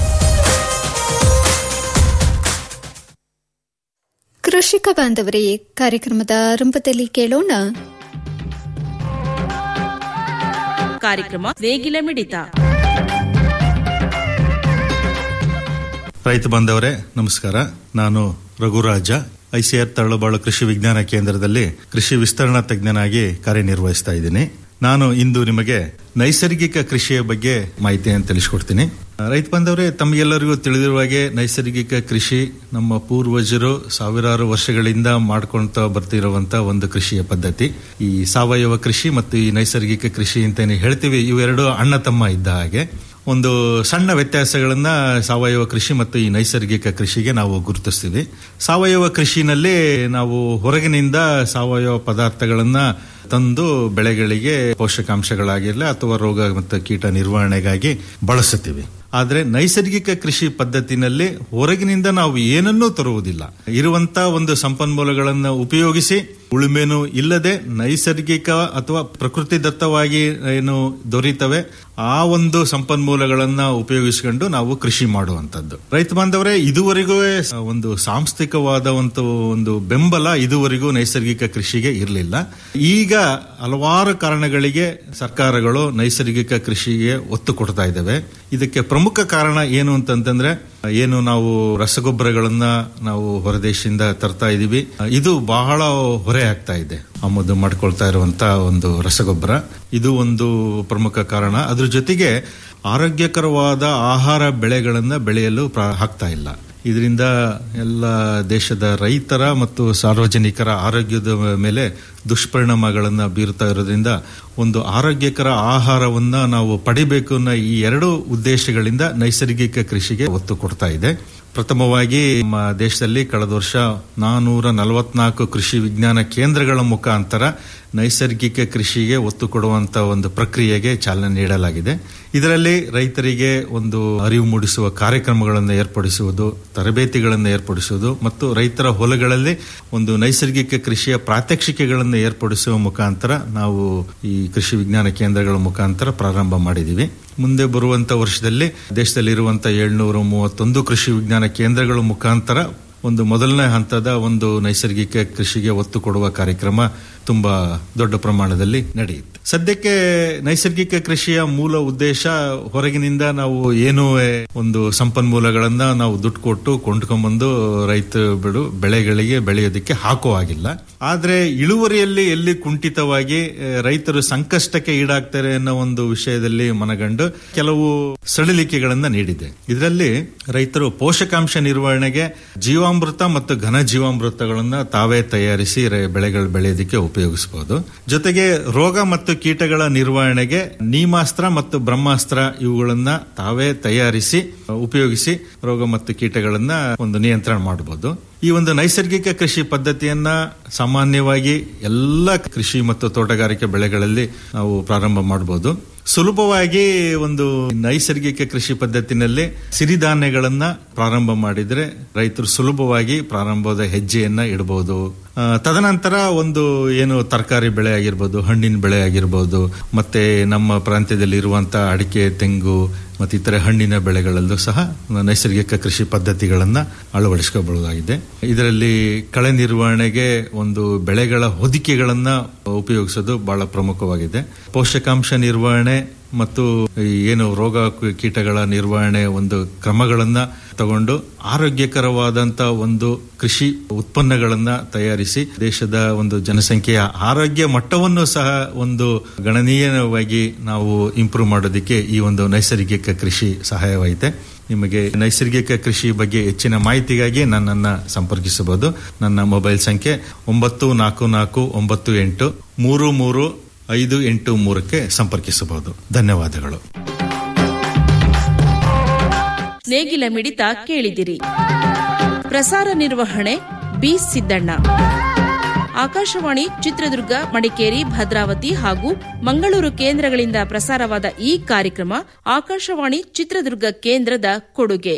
ಕೃಷಿಕ ಬಾಂಧವರೇ ಕಾರ್ಯಕ್ರಮದ ಆರಂಭದಲ್ಲಿ ಕೇಳೋಣ ಕಾರ್ಯಕ್ರಮ ನೇಗಿಲ ಮಿಡಿತ ರೈತ ಬಾಂಧವರೇ ನಮಸ್ಕಾರ ನಾನು ರಘುರಾಜ ಐಸಿಆರ್ ತರಳಬಾಳು ಕೃಷಿ ವಿಜ್ಞಾನ ಕೇಂದ್ರದಲ್ಲಿ ಕೃಷಿ ವಿಸ್ತರಣಾ ತಜ್ಞನಾಗಿ ಕಾರ್ಯನಿರ್ವಹಿಸ್ತಾ ಇದ್ದೀನಿ ನಾನು ಇಂದು ನಿಮಗೆ ನೈಸರ್ಗಿಕ ಕೃಷಿಯ ಬಗ್ಗೆ ಮಾಹಿತಿಯನ್ನು ತಿಳಿಸ್ಕೊಡ್ತೀನಿ ರೈತ ಬಾಂಧವರೇ ತಮಗೆಲ್ಲರಿಗೂ ತಿಳಿದಿರುವ ಹಾಗೆ ನೈಸರ್ಗಿಕ ಕೃಷಿ ನಮ್ಮ ಪೂರ್ವಜರು ಸಾವಿರಾರು ವರ್ಷಗಳಿಂದ ಮಾಡ್ಕೊಂತ ಬರ್ತಿರುವಂತ ಒಂದು ಕೃಷಿಯ ಪದ್ಧತಿ ಈ ಸಾವಯವ ಕೃಷಿ ಮತ್ತು ಈ ನೈಸರ್ಗಿಕ ಕೃಷಿ ಅಂತಾನೆ ಹೇಳ್ತೀವಿ ಇವೆರಡು ಅಣ್ಣ ತಮ್ಮ ಇದ್ದ ಹಾಗೆ ಒಂದು ಸಣ್ಣ ವ್ಯತ್ಯಾಸಗಳನ್ನ ಸಾವಯವ ಕೃಷಿ ಮತ್ತು ಈ ನೈಸರ್ಗಿಕ ಕೃಷಿಗೆ ನಾವು ಗುರುತಿಸ್ತೀವಿ ಸಾವಯವ ಕೃಷಿನಲ್ಲಿ ನಾವು ಹೊರಗಿನಿಂದ ಸಾವಯವ ಪದಾರ್ಥಗಳನ್ನ ತಂದು ಬೆಳೆಗಳಿಗೆ ಪೋಷಕಾಂಶಗಳಾಗಿರಲಿ ಅಥವಾ ರೋಗ ಮತ್ತು ಕೀಟ ನಿರ್ವಹಣೆಗಾಗಿ ಬಳಸುತ್ತೀವಿ ಆದ್ರೆ ನೈಸರ್ಗಿಕ ಕೃಷಿ ಪದ್ಧತಿನಲ್ಲಿ ಹೊರಗಿನಿಂದ ನಾವು ಏನನ್ನೂ ತರುವುದಿಲ್ಲ ಇರುವಂತ ಒಂದು ಸಂಪನ್ಮೂಲಗಳನ್ನು ಉಪಯೋಗಿಸಿ ಉಳುಮೆನೂ ಇಲ್ಲದೆ ನೈಸರ್ಗಿಕ ಅಥವಾ ಪ್ರಕೃತಿದತ್ತವಾಗಿ ಏನು ದೊರೀತವೆ ಆ ಒಂದು ಸಂಪನ್ಮೂಲಗಳನ್ನ ಉಪಯೋಗಿಸಿಕೊಂಡು ನಾವು ಕೃಷಿ ಮಾಡುವಂತದ್ದು ರೈತ ಬಾಂಧವರೇ ಇದುವರೆಗೂ ಒಂದು ಸಾಂಸ್ಥಿಕವಾದ ಒಂದು ಒಂದು ಬೆಂಬಲ ಇದುವರೆಗೂ ನೈಸರ್ಗಿಕ ಕೃಷಿಗೆ ಇರಲಿಲ್ಲ ಈಗ ಹಲವಾರು ಕಾರಣಗಳಿಗೆ ಸರ್ಕಾರಗಳು ನೈಸರ್ಗಿಕ ಕೃಷಿಗೆ ಒತ್ತು ಕೊಡ್ತಾ ಇದ್ದಾವೆ ಇದಕ್ಕೆ ಪ್ರಮುಖ ಕಾರಣ ಏನು ಅಂತಂತಂದ್ರೆ ಏನು ನಾವು ರಸಗೊಬ್ಬರಗಳನ್ನ ನಾವು ಹೊರದೇಶದಿಂದ ತರ್ತಾ ಇದೀವಿ ಇದು ಬಹಳ ಹೊರೆ ಆಗ್ತಾ ಇದೆ ಆಮದು ಮಾಡ್ಕೊಳ್ತಾ ಇರುವಂತ ಒಂದು ರಸಗೊಬ್ಬರ ಇದು ಒಂದು ಪ್ರಮುಖ ಕಾರಣ ಅದ್ರ ಜೊತೆಗೆ ಆರೋಗ್ಯಕರವಾದ ಆಹಾರ ಬೆಳೆಗಳನ್ನ ಬೆಳೆಯಲು ಆಗ್ತಾ ಇಲ್ಲ ಇದರಿಂದ ಎಲ್ಲ ದೇಶದ ರೈತರ ಮತ್ತು ಸಾರ್ವಜನಿಕರ ಆರೋಗ್ಯದ ಮೇಲೆ ದುಷ್ಪರಿಣಾಮಗಳನ್ನು ಬೀರುತ್ತಾ ಇರೋದ್ರಿಂದ ಒಂದು ಆರೋಗ್ಯಕರ ಆಹಾರವನ್ನ ನಾವು ಪಡಿಬೇಕು ಅನ್ನೋ ಈ ಎರಡು ಉದ್ದೇಶಗಳಿಂದ ನೈಸರ್ಗಿಕ ಕೃಷಿಗೆ ಒತ್ತು ಕೊಡ್ತಾ ಇದೆ ಪ್ರಥಮವಾಗಿ ನಮ್ಮ ದೇಶದಲ್ಲಿ ಕಳೆದ ವರ್ಷ ನಾನೂರ ನಲವತ್ನಾಲ್ಕು ಕೃಷಿ ವಿಜ್ಞಾನ ಕೇಂದ್ರಗಳ ಮುಖಾಂತರ ನೈಸರ್ಗಿಕ ಕೃಷಿಗೆ ಒತ್ತು ಕೊಡುವಂತ ಒಂದು ಪ್ರಕ್ರಿಯೆಗೆ ಚಾಲನೆ ನೀಡಲಾಗಿದೆ ಇದರಲ್ಲಿ ರೈತರಿಗೆ ಒಂದು ಅರಿವು ಮೂಡಿಸುವ ಕಾರ್ಯಕ್ರಮಗಳನ್ನು ಏರ್ಪಡಿಸುವುದು ತರಬೇತಿಗಳನ್ನು ಏರ್ಪಡಿಸುವುದು ಮತ್ತು ರೈತರ ಹೊಲಗಳಲ್ಲಿ ಒಂದು ನೈಸರ್ಗಿಕ ಕೃಷಿಯ ಪ್ರಾತ್ಯಕ್ಷಿಕೆಗಳನ್ನು ಏರ್ಪಡಿಸುವ ಮುಖಾಂತರ ನಾವು ಈ ಕೃಷಿ ವಿಜ್ಞಾನ ಕೇಂದ್ರಗಳ ಮುಖಾಂತರ ಪ್ರಾರಂಭ ಮಾಡಿದೀವಿ ಮುಂದೆ ಬರುವಂತ ವರ್ಷದಲ್ಲಿ ದೇಶದಲ್ಲಿರುವಂತಹ ಏಳ್ನೂರ ಮೂವತ್ತೊಂದು ಕೃಷಿ ವಿಜ್ಞಾನ ಕೇಂದ್ರಗಳ ಮುಖಾಂತರ ಒಂದು ಮೊದಲನೇ ಹಂತದ ಒಂದು ನೈಸರ್ಗಿಕ ಕೃಷಿಗೆ ಒತ್ತು ಕೊಡುವ ಕಾರ್ಯಕ್ರಮ ತುಂಬಾ ದೊಡ್ಡ ಪ್ರಮಾಣದಲ್ಲಿ ನಡೆಯುತ್ತೆ ಸದ್ಯಕ್ಕೆ ನೈಸರ್ಗಿಕ ಕೃಷಿಯ ಮೂಲ ಉದ್ದೇಶ ಹೊರಗಿನಿಂದ ನಾವು ಏನು ಒಂದು ಸಂಪನ್ಮೂಲಗಳನ್ನ ನಾವು ದುಡ್ಡು ಕೊಟ್ಟು ಕೊಂಡ್ಕೊಂಡ್ಬಂದು ರೈತ ಬಿಡು ಬೆಳೆಗಳಿಗೆ ಬೆಳೆಯೋದಕ್ಕೆ ಹಾಕೋ ಆಗಿಲ್ಲ ಆದ್ರೆ ಇಳುವರಿಯಲ್ಲಿ ಎಲ್ಲಿ ಕುಂಠಿತವಾಗಿ ರೈತರು ಸಂಕಷ್ಟಕ್ಕೆ ಈಡಾಗ್ತಾರೆ ಅನ್ನೋ ಒಂದು ವಿಷಯದಲ್ಲಿ ಮನಗಂಡು ಕೆಲವು ಸಡಿಲಿಕೆಗಳನ್ನ ನೀಡಿದೆ ಇದರಲ್ಲಿ ರೈತರು ಪೋಷಕಾಂಶ ನಿರ್ವಹಣೆಗೆ ಜೀವಾಮೃತ ಮತ್ತು ಘನ ಜೀವಾಮೃತಗಳನ್ನ ತಾವೇ ತಯಾರಿಸಿ ಬೆಳೆಗಳು ಬೆಳೆಯೋದಕ್ಕೆ ಉಪಯೋಗಿಸಬಹುದು ಜೊತೆಗೆ ರೋಗ ಮತ್ತು ಕೀಟಗಳ ನಿರ್ವಹಣೆಗೆ ನೀಮಾಸ್ತ್ರ ಮತ್ತು ಬ್ರಹ್ಮಾಸ್ತ್ರ ಇವುಗಳನ್ನ ತಾವೇ ತಯಾರಿಸಿ ಉಪಯೋಗಿಸಿ ರೋಗ ಮತ್ತು ಕೀಟಗಳನ್ನ ಒಂದು ನಿಯಂತ್ರಣ ಮಾಡಬಹುದು ಈ ಒಂದು ನೈಸರ್ಗಿಕ ಕೃಷಿ ಪದ್ಧತಿಯನ್ನ ಸಾಮಾನ್ಯವಾಗಿ ಎಲ್ಲ ಕೃಷಿ ಮತ್ತು ತೋಟಗಾರಿಕೆ ಬೆಳೆಗಳಲ್ಲಿ ನಾವು ಪ್ರಾರಂಭ ಮಾಡಬಹುದು ಸುಲಭವಾಗಿ ಒಂದು ನೈಸರ್ಗಿಕ ಕೃಷಿ ಪದ್ಧತಿನಲ್ಲಿ ಸಿರಿಧಾನ್ಯಗಳನ್ನ ಪ್ರಾರಂಭ ಮಾಡಿದ್ರೆ ರೈತರು ಸುಲಭವಾಗಿ ಪ್ರಾರಂಭದ ಹೆಜ್ಜೆಯನ್ನ ಇಡಬಹುದು ಆ, ತದನಂತರ ಒಂದು ಏನು ತರಕಾರಿ ಬೆಳೆ ಆಗಿರ್ಬೋದು ಹಣ್ಣಿನ ಬೆಳೆ ಆಗಿರ್ಬೋದು ಮತ್ತೆ ನಮ್ಮ ಪ್ರಾಂತ್ಯದಲ್ಲಿ ಇರುವಂತಹ ಅಡಿಕೆ ತೆಂಗು ಮತ್ತು ಇತರೆ ಹಣ್ಣಿನ ಬೆಳೆಗಳಲ್ಲೂ ಸಹ ನೈಸರ್ಗಿಕ ಕೃಷಿ ಪದ್ಧತಿಗಳನ್ನ ಅಳವಡಿಸಿಕೊಳ್ಳಬಹುದಾಗಿದೆ ಇದರಲ್ಲಿ ಕಳೆ ನಿರ್ವಹಣೆಗೆ ಒಂದು ಬೆಳೆಗಳ ಹೊದಿಕೆಗಳನ್ನ ಉಪಯೋಗಿಸೋದು ಬಹಳ ಪ್ರಮುಖವಾಗಿದೆ ಪೋಷಕಾಂಶ ನಿರ್ವಹಣೆ ಮತ್ತು ಈ ಏನು ರೋಗ ಕೀಟಗಳ ನಿರ್ವಹಣೆ ಒಂದು ಕ್ರಮಗಳನ್ನ ತಗೊಂಡು ಆರೋಗ್ಯಕರವಾದಂತ ಒಂದು ಕೃಷಿ ಉತ್ಪನ್ನಗಳನ್ನ ತಯಾರಿಸಿ ದೇಶದ ಒಂದು ಜನಸಂಖ್ಯೆಯ ಆರೋಗ್ಯ ಮಟ್ಟವನ್ನು ಸಹ ಒಂದು ಗಣನೀಯವಾಗಿ ನಾವು ಇಂಪ್ರೂವ್ ಮಾಡೋದಕ್ಕೆ ಈ ಒಂದು ನೈಸರ್ಗಿಕ ಕೃಷಿ ಸಹಾಯವಾಯಿತೆ ನಿಮಗೆ ನೈಸರ್ಗಿಕ ಕೃಷಿ ಬಗ್ಗೆ ಹೆಚ್ಚಿನ ಮಾಹಿತಿಗಾಗಿ ನನ್ನನ್ನ ಸಂಪರ್ಕಿಸಬಹುದು ನನ್ನ ಮೊಬೈಲ್ ಸಂಖ್ಯೆ ಒಂಬತ್ತು ನಾಲ್ಕು ನಾಲ್ಕು ಒಂಬತ್ತು ಎಂಟು ಮೂರು ಮೂರು ಐದು ಎಂಟು ಮೂರಕ್ಕೆ ಸಂಪರ್ಕಿಸಬಹುದು ಧನ್ಯವಾದಗಳು ನೇಗಿಲ ಮಿಡಿತ ಕೇಳಿದಿರಿ ಪ್ರಸಾರ ನಿರ್ವಹಣೆ ಬಿ ಸಿದ್ದಣ್ಣ ಆಕಾಶವಾಣಿ ಚಿತ್ರದುರ್ಗ ಮಡಿಕೇರಿ ಭದ್ರಾವತಿ ಹಾಗೂ ಮಂಗಳೂರು ಕೇಂದ್ರಗಳಿಂದ ಪ್ರಸಾರವಾದ ಈ ಕಾರ್ಯಕ್ರಮ ಆಕಾಶವಾಣಿ ಚಿತ್ರದುರ್ಗ ಕೇಂದ್ರದ ಕೊಡುಗೆ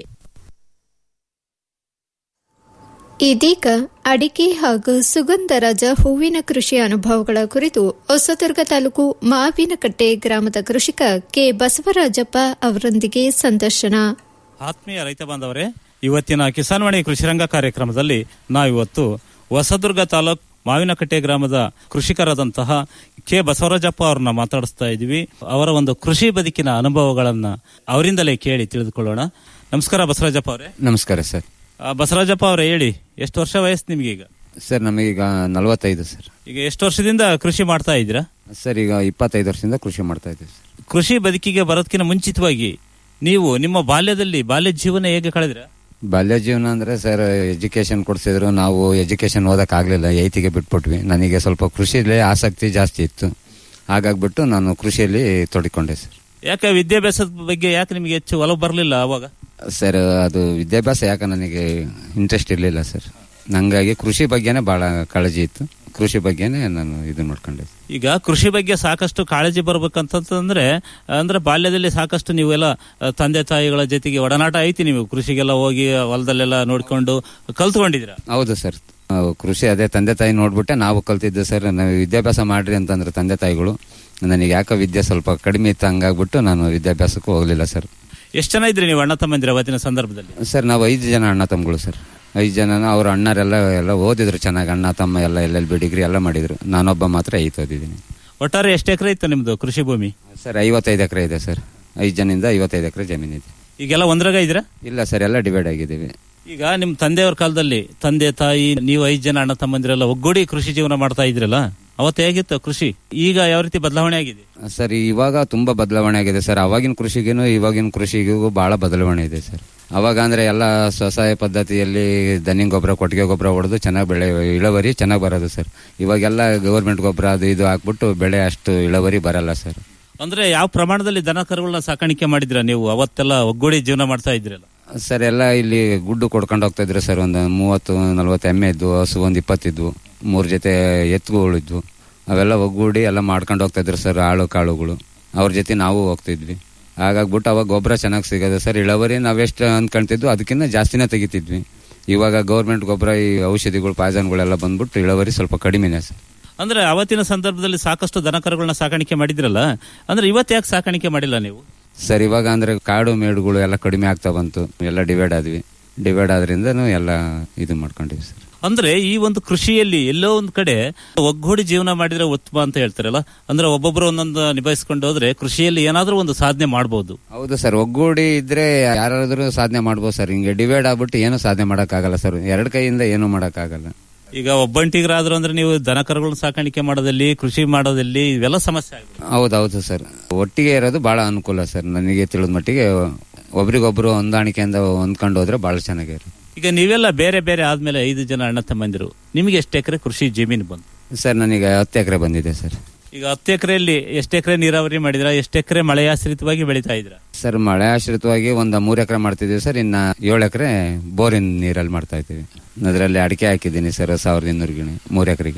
ಇದೀಗ ಅಡಿಕೆ ಹಾಗೂ ಸುಗಂಧರಾಜ ಹೂವಿನ ಕೃಷಿ ಅನುಭವಗಳ ಕುರಿತು ಹೊಸದುರ್ಗ ತಾಲೂಕು ಮಾವಿನಕಟ್ಟೆ ಗ್ರಾಮದ ಕೃಷಿಕ ಕೆ ಬಸವರಾಜಪ್ಪ ಅವರೊಂದಿಗೆ ಸಂದರ್ಶನ ಆತ್ಮೀಯ ರೈತ ಬಾಂಧವರೇ ಇವತ್ತಿನ ಕಿಸಾನ್ವಾಣಿ ಕೃಷಿರಂಗ ಕಾರ್ಯಕ್ರಮದಲ್ಲಿ ನಾವಿವತ್ತು ಹೊಸದುರ್ಗ ತಾಲೂಕ್ ಮಾವಿನಕಟ್ಟೆ ಗ್ರಾಮದ ಕೃಷಿಕರಾದಂತಹ ಕೆ ಬಸವರಾಜಪ್ಪ ಅವ್ರನ್ನ ಮಾತಾಡಿಸ್ತಾ ಇದ್ದೀವಿ ಅವರ ಒಂದು ಕೃಷಿ ಬದುಕಿನ ಅನುಭವಗಳನ್ನ ಅವರಿಂದಲೇ ಕೇಳಿ ತಿಳಿದುಕೊಳ್ಳೋಣ ನಮಸ್ಕಾರ ಬಸವರಾಜಪ್ಪ ಅವರೇ ನಮಸ್ಕಾರ ಸರ್ ಆ, ಬಸವರಾಜಪ್ಪ ಅವರೇ ಹೇಳಿ ಎಷ್ಟು ವರ್ಷ ವಯಸ್ಸು ನಿಮ್ಗೆ ಈಗ ಸರ್ ನಮಗೀಗ ನಲವತ್ತೈದು ಸರ್ ಈಗ ಎಷ್ಟು ವರ್ಷದಿಂದ ಕೃಷಿ ಮಾಡ್ತಾ ಇದ್ದೀರಾ ಸರ್ ಈಗ ಇಪ್ಪತ್ತೈದು ವರ್ಷದಿಂದ ಕೃಷಿ ಮಾಡ್ತಾ ಇದ್ದೀವಿ ಸರ್ ಕೃಷಿ ಬದುಕಿಗೆ ಬರೋದಕ್ಕಿಂತ ಮುಂಚಿತವಾಗಿ ನೀವು ನಿಮ್ಮ ಬಾಲ್ಯದಲ್ಲಿ ಬಾಲ್ಯ ಜೀವನ ಹೇಗೆ ಕಳೆದ್ರ ಬಾಲ್ಯ ಜೀವನ ಅಂದ್ರೆ ಸರ್ ಎಜುಕೇಶನ್ ಕೊಡ್ಸಿದ್ರು ನಾವು ಎಜುಕೇಶನ್ ಓದಕ್ ಆಗ್ಲಿಲ್ಲ ಏಯ್ತಿಗೆ ಬಿಟ್ಬಿಟ್ವಿ ನನಗೆ ಸ್ವಲ್ಪ ಕೃಷಿಲಿ ಆಸಕ್ತಿ ಜಾಸ್ತಿ ಇತ್ತು ಹಾಗಾಗ್ಬಿಟ್ಟು ನಾನು ಕೃಷಿಯಲ್ಲಿ ತೊಡಕೊಂಡೆ ಸರ್ ಯಾಕೆ ವಿದ್ಯಾಭ್ಯಾಸದ ಬಗ್ಗೆ ಯಾಕೆ ನಿಮಗೆ ಹೆಚ್ಚು ಒಲವು ಬರಲಿಲ್ಲ ಅವಾಗ ಸರ್ ಅದು ವಿದ್ಯಾಭ್ಯಾಸ ಯಾಕೆ ನನಗೆ ಇಂಟ್ರೆಸ್ಟ್ ಇರಲಿಲ್ಲ ಸರ್ ನಂಗಾಗಿ ಕೃಷಿ ಬಗ್ಗೆನೇ ಬಹಳ ಕಾಳಜಿ ಇತ್ತು ಕೃಷಿ ಬಗ್ಗೆನೇ ನಾನು ಇದು ಮಾಡ್ಕೊಂಡೆ ಈಗ ಕೃಷಿ ಬಗ್ಗೆ ಸಾಕಷ್ಟು ಕಾಳಜಿ ಬರ್ಬೇಕಂತಂದ್ರೆ ಅಂದ್ರೆ ಬಾಲ್ಯದಲ್ಲಿ ಸಾಕಷ್ಟು ನೀವೆಲ್ಲ ಆ, ತಂದೆ ತಾಯಿಗಳ ಜೊತೆಗೆ ಒಡನಾಟ ಐತಿ ನೀವು ಕೃಷಿಗೆಲ್ಲ ಹೋಗಿ ಹೊಲದಲ್ಲೆಲ್ಲ ನೋಡ್ಕೊಂಡು ಕಲ್ತ್ಕೊಂಡಿದ್ದೀರಾ ಹೌದು ಸರ್ ನಾವು ಕೃಷಿ ಅದೇ ತಂದೆ ತಾಯಿ ನೋಡ್ಬಿಟ್ಟೆ ನಾವು ಕಲ್ತಿದ್ದು ಸರ್ ನಾವು ವಿದ್ಯಾಭ್ಯಾಸ ಮಾಡ್ರಿ ಅಂತಂದ್ರೆ ತಂದೆ ತಾಯಿಗಳು ನನಗೆ ಯಾಕೆ ವಿದ್ಯೆ ಸ್ವಲ್ಪ ಕಡಿಮೆ ಇತ್ತು ಹಂಗಾಗ್ಬಿಟ್ಟು ನಾನು ವಿದ್ಯಾಭ್ಯಾಸಕ್ಕೂ ಹೋಗ್ಲಿಲ್ಲ ಸರ್ ಎಷ್ಟು ಜನ ಇದ್ರಿ ನೀವು ಅಣ್ಣ ತಮ್ಮಂದಿರ ಅವತ್ತಿನ ಸಂದರ್ಭದಲ್ಲಿ ಸರ್ ನಾವು ಐದು ಜನ ಅಣ್ಣ ತಮ್ಮಗಳು ಸರ್ ಐದು ಜನನ ಅವ್ರ ಅಣ್ಣರೆಲ್ಲ ಎಲ್ಲ ಓದಿದ್ರು ಚೆನ್ನಾಗಿ ಅಣ್ಣ ತಮ್ಮ ಎಲ್ಲ ಎಲ್ ಎಲ್ ಬಿ ಡಿಗ್ರಿ ಎಲ್ಲ ಮಾಡಿದ್ರು ನಾನೊಬ್ಬ ಮಾತ್ರ ಐದು ಓದಿದ್ದೀನಿ ಒಟ್ಟಾರೆ ಎಷ್ಟು ಎಕರೆ ಇತ್ತು ನಿಮ್ದು ಕೃಷಿ ಭೂಮಿ ಸರ್ ಐವತ್ತೈದು ಎಕರೆ ಇದೆ ಸರ್ ಐದು ಜನಿಂದ ಐವತ್ತೈದು ಎಕರೆ ಜಮೀನಿದೆ ಈಗೆಲ್ಲ ಒಂದ್ರಾಗ ಇದ್ರ ಇಲ್ಲ ಸರ್ ಎಲ್ಲ ಡಿವೈಡ್ ಆಗಿದ್ದೀವಿ ಈಗ ನಿಮ್ ತಂದೆಯವ್ರ ಕಾಲದಲ್ಲಿ ತಂದೆ ತಾಯಿ ನೀವು ಐದು ಜನ ಅಣ್ಣ ತಮ್ಮಂದಿರೆಲ್ಲ ಒಗ್ಗೂಡಿ ಕೃಷಿ ಜೀವನ ಮಾಡ್ತಾ ಇದ್ರಲ್ಲ ಅವತ್ತು ಹೇಗಿತ್ತು ಕೃಷಿ ಈಗ ಯಾವ ರೀತಿ ಬದಲಾವಣೆ ಆಗಿದೆ ಸರ್ ಇವಾಗ ತುಂಬಾ ಬದಲಾವಣೆ ಆಗಿದೆ ಸರ್ ಅವಾಗಿನ ಕೃಷಿಗೇನು ಇವಾಗಿನ ಕೃಷಿಗೂ ಬಹಳ ಬದಲಾವಣೆ ಇದೆ ಸರ್ ಅವಾಗ ಅಂದ್ರೆ ಎಲ್ಲ ಸ್ವಸಹಾಯ ಪದ್ಧತಿಯಲ್ಲಿ ದನಿ ಗೊಬ್ಬರ ಕೊಟ್ಟಿಗೆ ಗೊಬ್ಬರ ಹೊಡೆದು ಚೆನ್ನಾಗಿ ಬೆಳೆ ಇಳುವರಿ ಚೆನ್ನಾಗಿ ಬರೋದು ಸರ್ ಇವಾಗೆಲ್ಲ ಗೌರ್ಮೆಂಟ್ ಗೊಬ್ಬರ ಅದು ಇದು ಹಾಕ್ಬಿಟ್ಟು ಬೆಳೆ ಅಷ್ಟು ಇಳುವರಿ ಬರಲ್ಲ ಸರ್ ಅಂದ್ರೆ ಯಾವ ಪ್ರಮಾಣದಲ್ಲಿ ದನ ಕರುಗಳನ್ನ ಸಾಕಾಣಿಕೆ ಮಾಡಿದ್ರ ನೀವು ಅವತ್ತೆಲ್ಲ ಒಗ್ಗೂಡಿ ಜೀವನ ಮಾಡ್ತಾ ಇದ್ರಲ್ಲ ಸರ್ ಎಲ್ಲ ಇಲ್ಲಿ ಗುಡ್ಡು ಕೊಡ್ಕೊಂಡು ಹೋಗ್ತಾ ಇದ್ರು ಸರ್ ಒಂದು ಮೂವತ್ತು ನಲ್ವತ್ತು ಎಮ್ಮೆ ಇದ್ವು ಹಸು ಒಂದು ಇಪ್ಪತ್ತಿದ್ವು ಮೂರು ಜೊತೆ ಎತ್ತುಗಳು ಇದ್ವು ಅವೆಲ್ಲ ಒಗ್ಗೂಡಿ ಎಲ್ಲ ಮಾಡ್ಕೊಂಡು ಹೋಗ್ತಾ ಇದ್ರು ಸರ್ ಆಳು ಕಾಳುಗಳು ಅವ್ರ ಜೊತೆ ನಾವು ಹೋಗ್ತಿದ್ವಿ ಹಾಗಾಗ್ಬಿಟ್ಟು ಅವಾಗ ಗೊಬ್ಬರ ಚೆನ್ನಾಗಿ ಸಿಗೋದು ಸರ್ ಇಳುವರಿ ನಾವೆಷ್ಟು ಅಂದ್ಕೊಂತಿದ್ವು ಅದಕ್ಕಿಂತ ಜಾಸ್ತಿನೇ ತೆಗಿತಿದ್ವಿ ಇವಾಗ ಗೌರ್ಮೆಂಟ್ ಗೊಬ್ಬರ ಈ ಔಷಧಿಗಳು ಪಾಯ್ಸನ್ಗಳೆಲ್ಲ ಬಂದ್ಬಿಟ್ಟು ಇಳುವರಿ ಸ್ವಲ್ಪ ಕಡಿಮೆನೆ ಸರ್ ಅಂದ್ರೆ ಅವತ್ತಿನ ಸಂದರ್ಭದಲ್ಲಿ ಸಾಕಷ್ಟು ದನ ಕರುಗಳನ್ನ ಸಾಕಾಣಿಕೆ ಮಾಡಿದ್ರಲ್ಲ ಅಂದ್ರೆ ಇವತ್ತು ಯಾಕೆ ಸಾಕಾಣಿಕೆ ಮಾಡಿಲ್ಲ ನೀವು ಸರ್ ಇವಾಗ ಅಂದ್ರೆ ಕಾಡು ಮೇಡುಗಳು ಎಲ್ಲ ಕಡಿಮೆ ಆಗ್ತಾ ಬಂತು ಎಲ್ಲ ಡಿವೈಡ್ ಆದ್ವಿ ಡಿವೈಡ್ ಆದ್ರಿಂದನೂ ಎಲ್ಲ ಇದು ಮಾಡ್ಕೊಂಡಿವಿ ಸರ್ ಅಂದ್ರೆ ಈ ಒಂದು ಕೃಷಿಯಲ್ಲಿ ಎಲ್ಲೋ ಒಂದ್ ಕಡೆ ಒಗ್ಗೂಡಿ ಜೀವನ ಮಾಡಿದ್ರೆ ಉತ್ತಮ ಅಂತ ಹೇಳ್ತಾರಲ್ಲ ಅಂದ್ರೆ ಒಬ್ಬೊಬ್ರು ಒಂದೊಂದು ನಿಭಾಯಿಸ್ಕೊಂಡು ಹೋದ್ರೆ ಕೃಷಿಯಲ್ಲಿ ಏನಾದ್ರೂ ಒಂದು ಸಾಧನೆ ಮಾಡಬಹುದು ಹೌದು ಸರ್ ಒಗ್ಗೂಡಿ ಇದ್ರೆ ಯಾರಾದ್ರೂ ಸಾಧನೆ ಮಾಡ್ಬೋದು ಸರ್ ಹಿಂಗೆ ಡಿವೈಡ್ ಆಗ್ಬಿಟ್ಟು ಏನು ಸಾಧನೆ ಮಾಡಕ್ಕಾಗಲ್ಲ ಸರ್ ಎರಡು ಕೈಯಿಂದ ಏನು ಮಾಡಕ್ಕಾಗಲ್ಲ ಈಗ ಒಬ್ಬಂಟಿಗರಾದ್ರು ಅಂದ್ರೆ ನೀವು ದನ ಕರುಗಳನ್ನ ಸಾಕಾಣಿಕೆ ಮಾಡೋದಲ್ಲಿ ಕೃಷಿ ಮಾಡೋದಲ್ಲಿ ಇವೆಲ್ಲ ಸಮಸ್ಯೆ ಆಗುತ್ತೆ ಹೌದೌದು ಸರ್ ಒಟ್ಟಿಗೆ ಇರೋದು ಬಹಳ ಅನುಕೂಲ ಸರ್ ನನಗೆ ತಿಳಿದ ಮಟ್ಟಿಗೆ ಒಬ್ರಿಗೊಬ್ರು ಹೊಂದಾಣಿಕೆಯಿಂದ ಹೊಂದ್ಕೊಂಡು ಹೋದ್ರೆ ಬಹಳ ಚೆನ್ನಾಗಿರುತ್ತೆ ಈಗ ನೀವೆಲ್ಲ ಬೇರೆ ಬೇರೆ ಆದ್ಮೇಲೆ ಐದು ಜನ ಅಣ್ಣ ತಮ್ಮಂದಿರು ನಿಮಗೆ ಎಷ್ಟು ಎಕರೆ ಕೃಷಿ ಜಮೀನು ಬಂತು ಸರ್ ನನಗೆ ಹತ್ತು ಎಕರೆ ಬಂದಿದೆ ಸರ್ ಈಗ ಹತ್ತು ಎಕರೆಯಲ್ಲಿ ಎಷ್ಟು ಎಕರೆ ನೀರಾವರಿ ಮಾಡಿದ್ರ ಎಷ್ಟು ಎಕರೆ ಮಳೆಯಾಶ್ರಿತವಾಗಿ ಬೆಳೀತಾ ಇದ್ರ ಸರ್ ಮಳೆ ಆಶ್ರಿತವಾಗಿ ಒಂದು ಮೂರು ಎಕರೆ ಮಾಡ್ತಿದ್ದೀವಿ ಸರ್ ಇನ್ನ ಏಳು ಎಕರೆ ಬೋರಿನ ನೀರಲ್ಲಿ ಮಾಡ್ತಾ ಇದ್ದೀವಿ ಅದರಲ್ಲಿ ಅಡಿಕೆ ಹಾಕಿದ್ದೀನಿ ಸರ್ ಸಾವಿರದ ಇನ್ನೂರು ಗಿಣಿ ಮೂರು ಎಕರೆಗೆ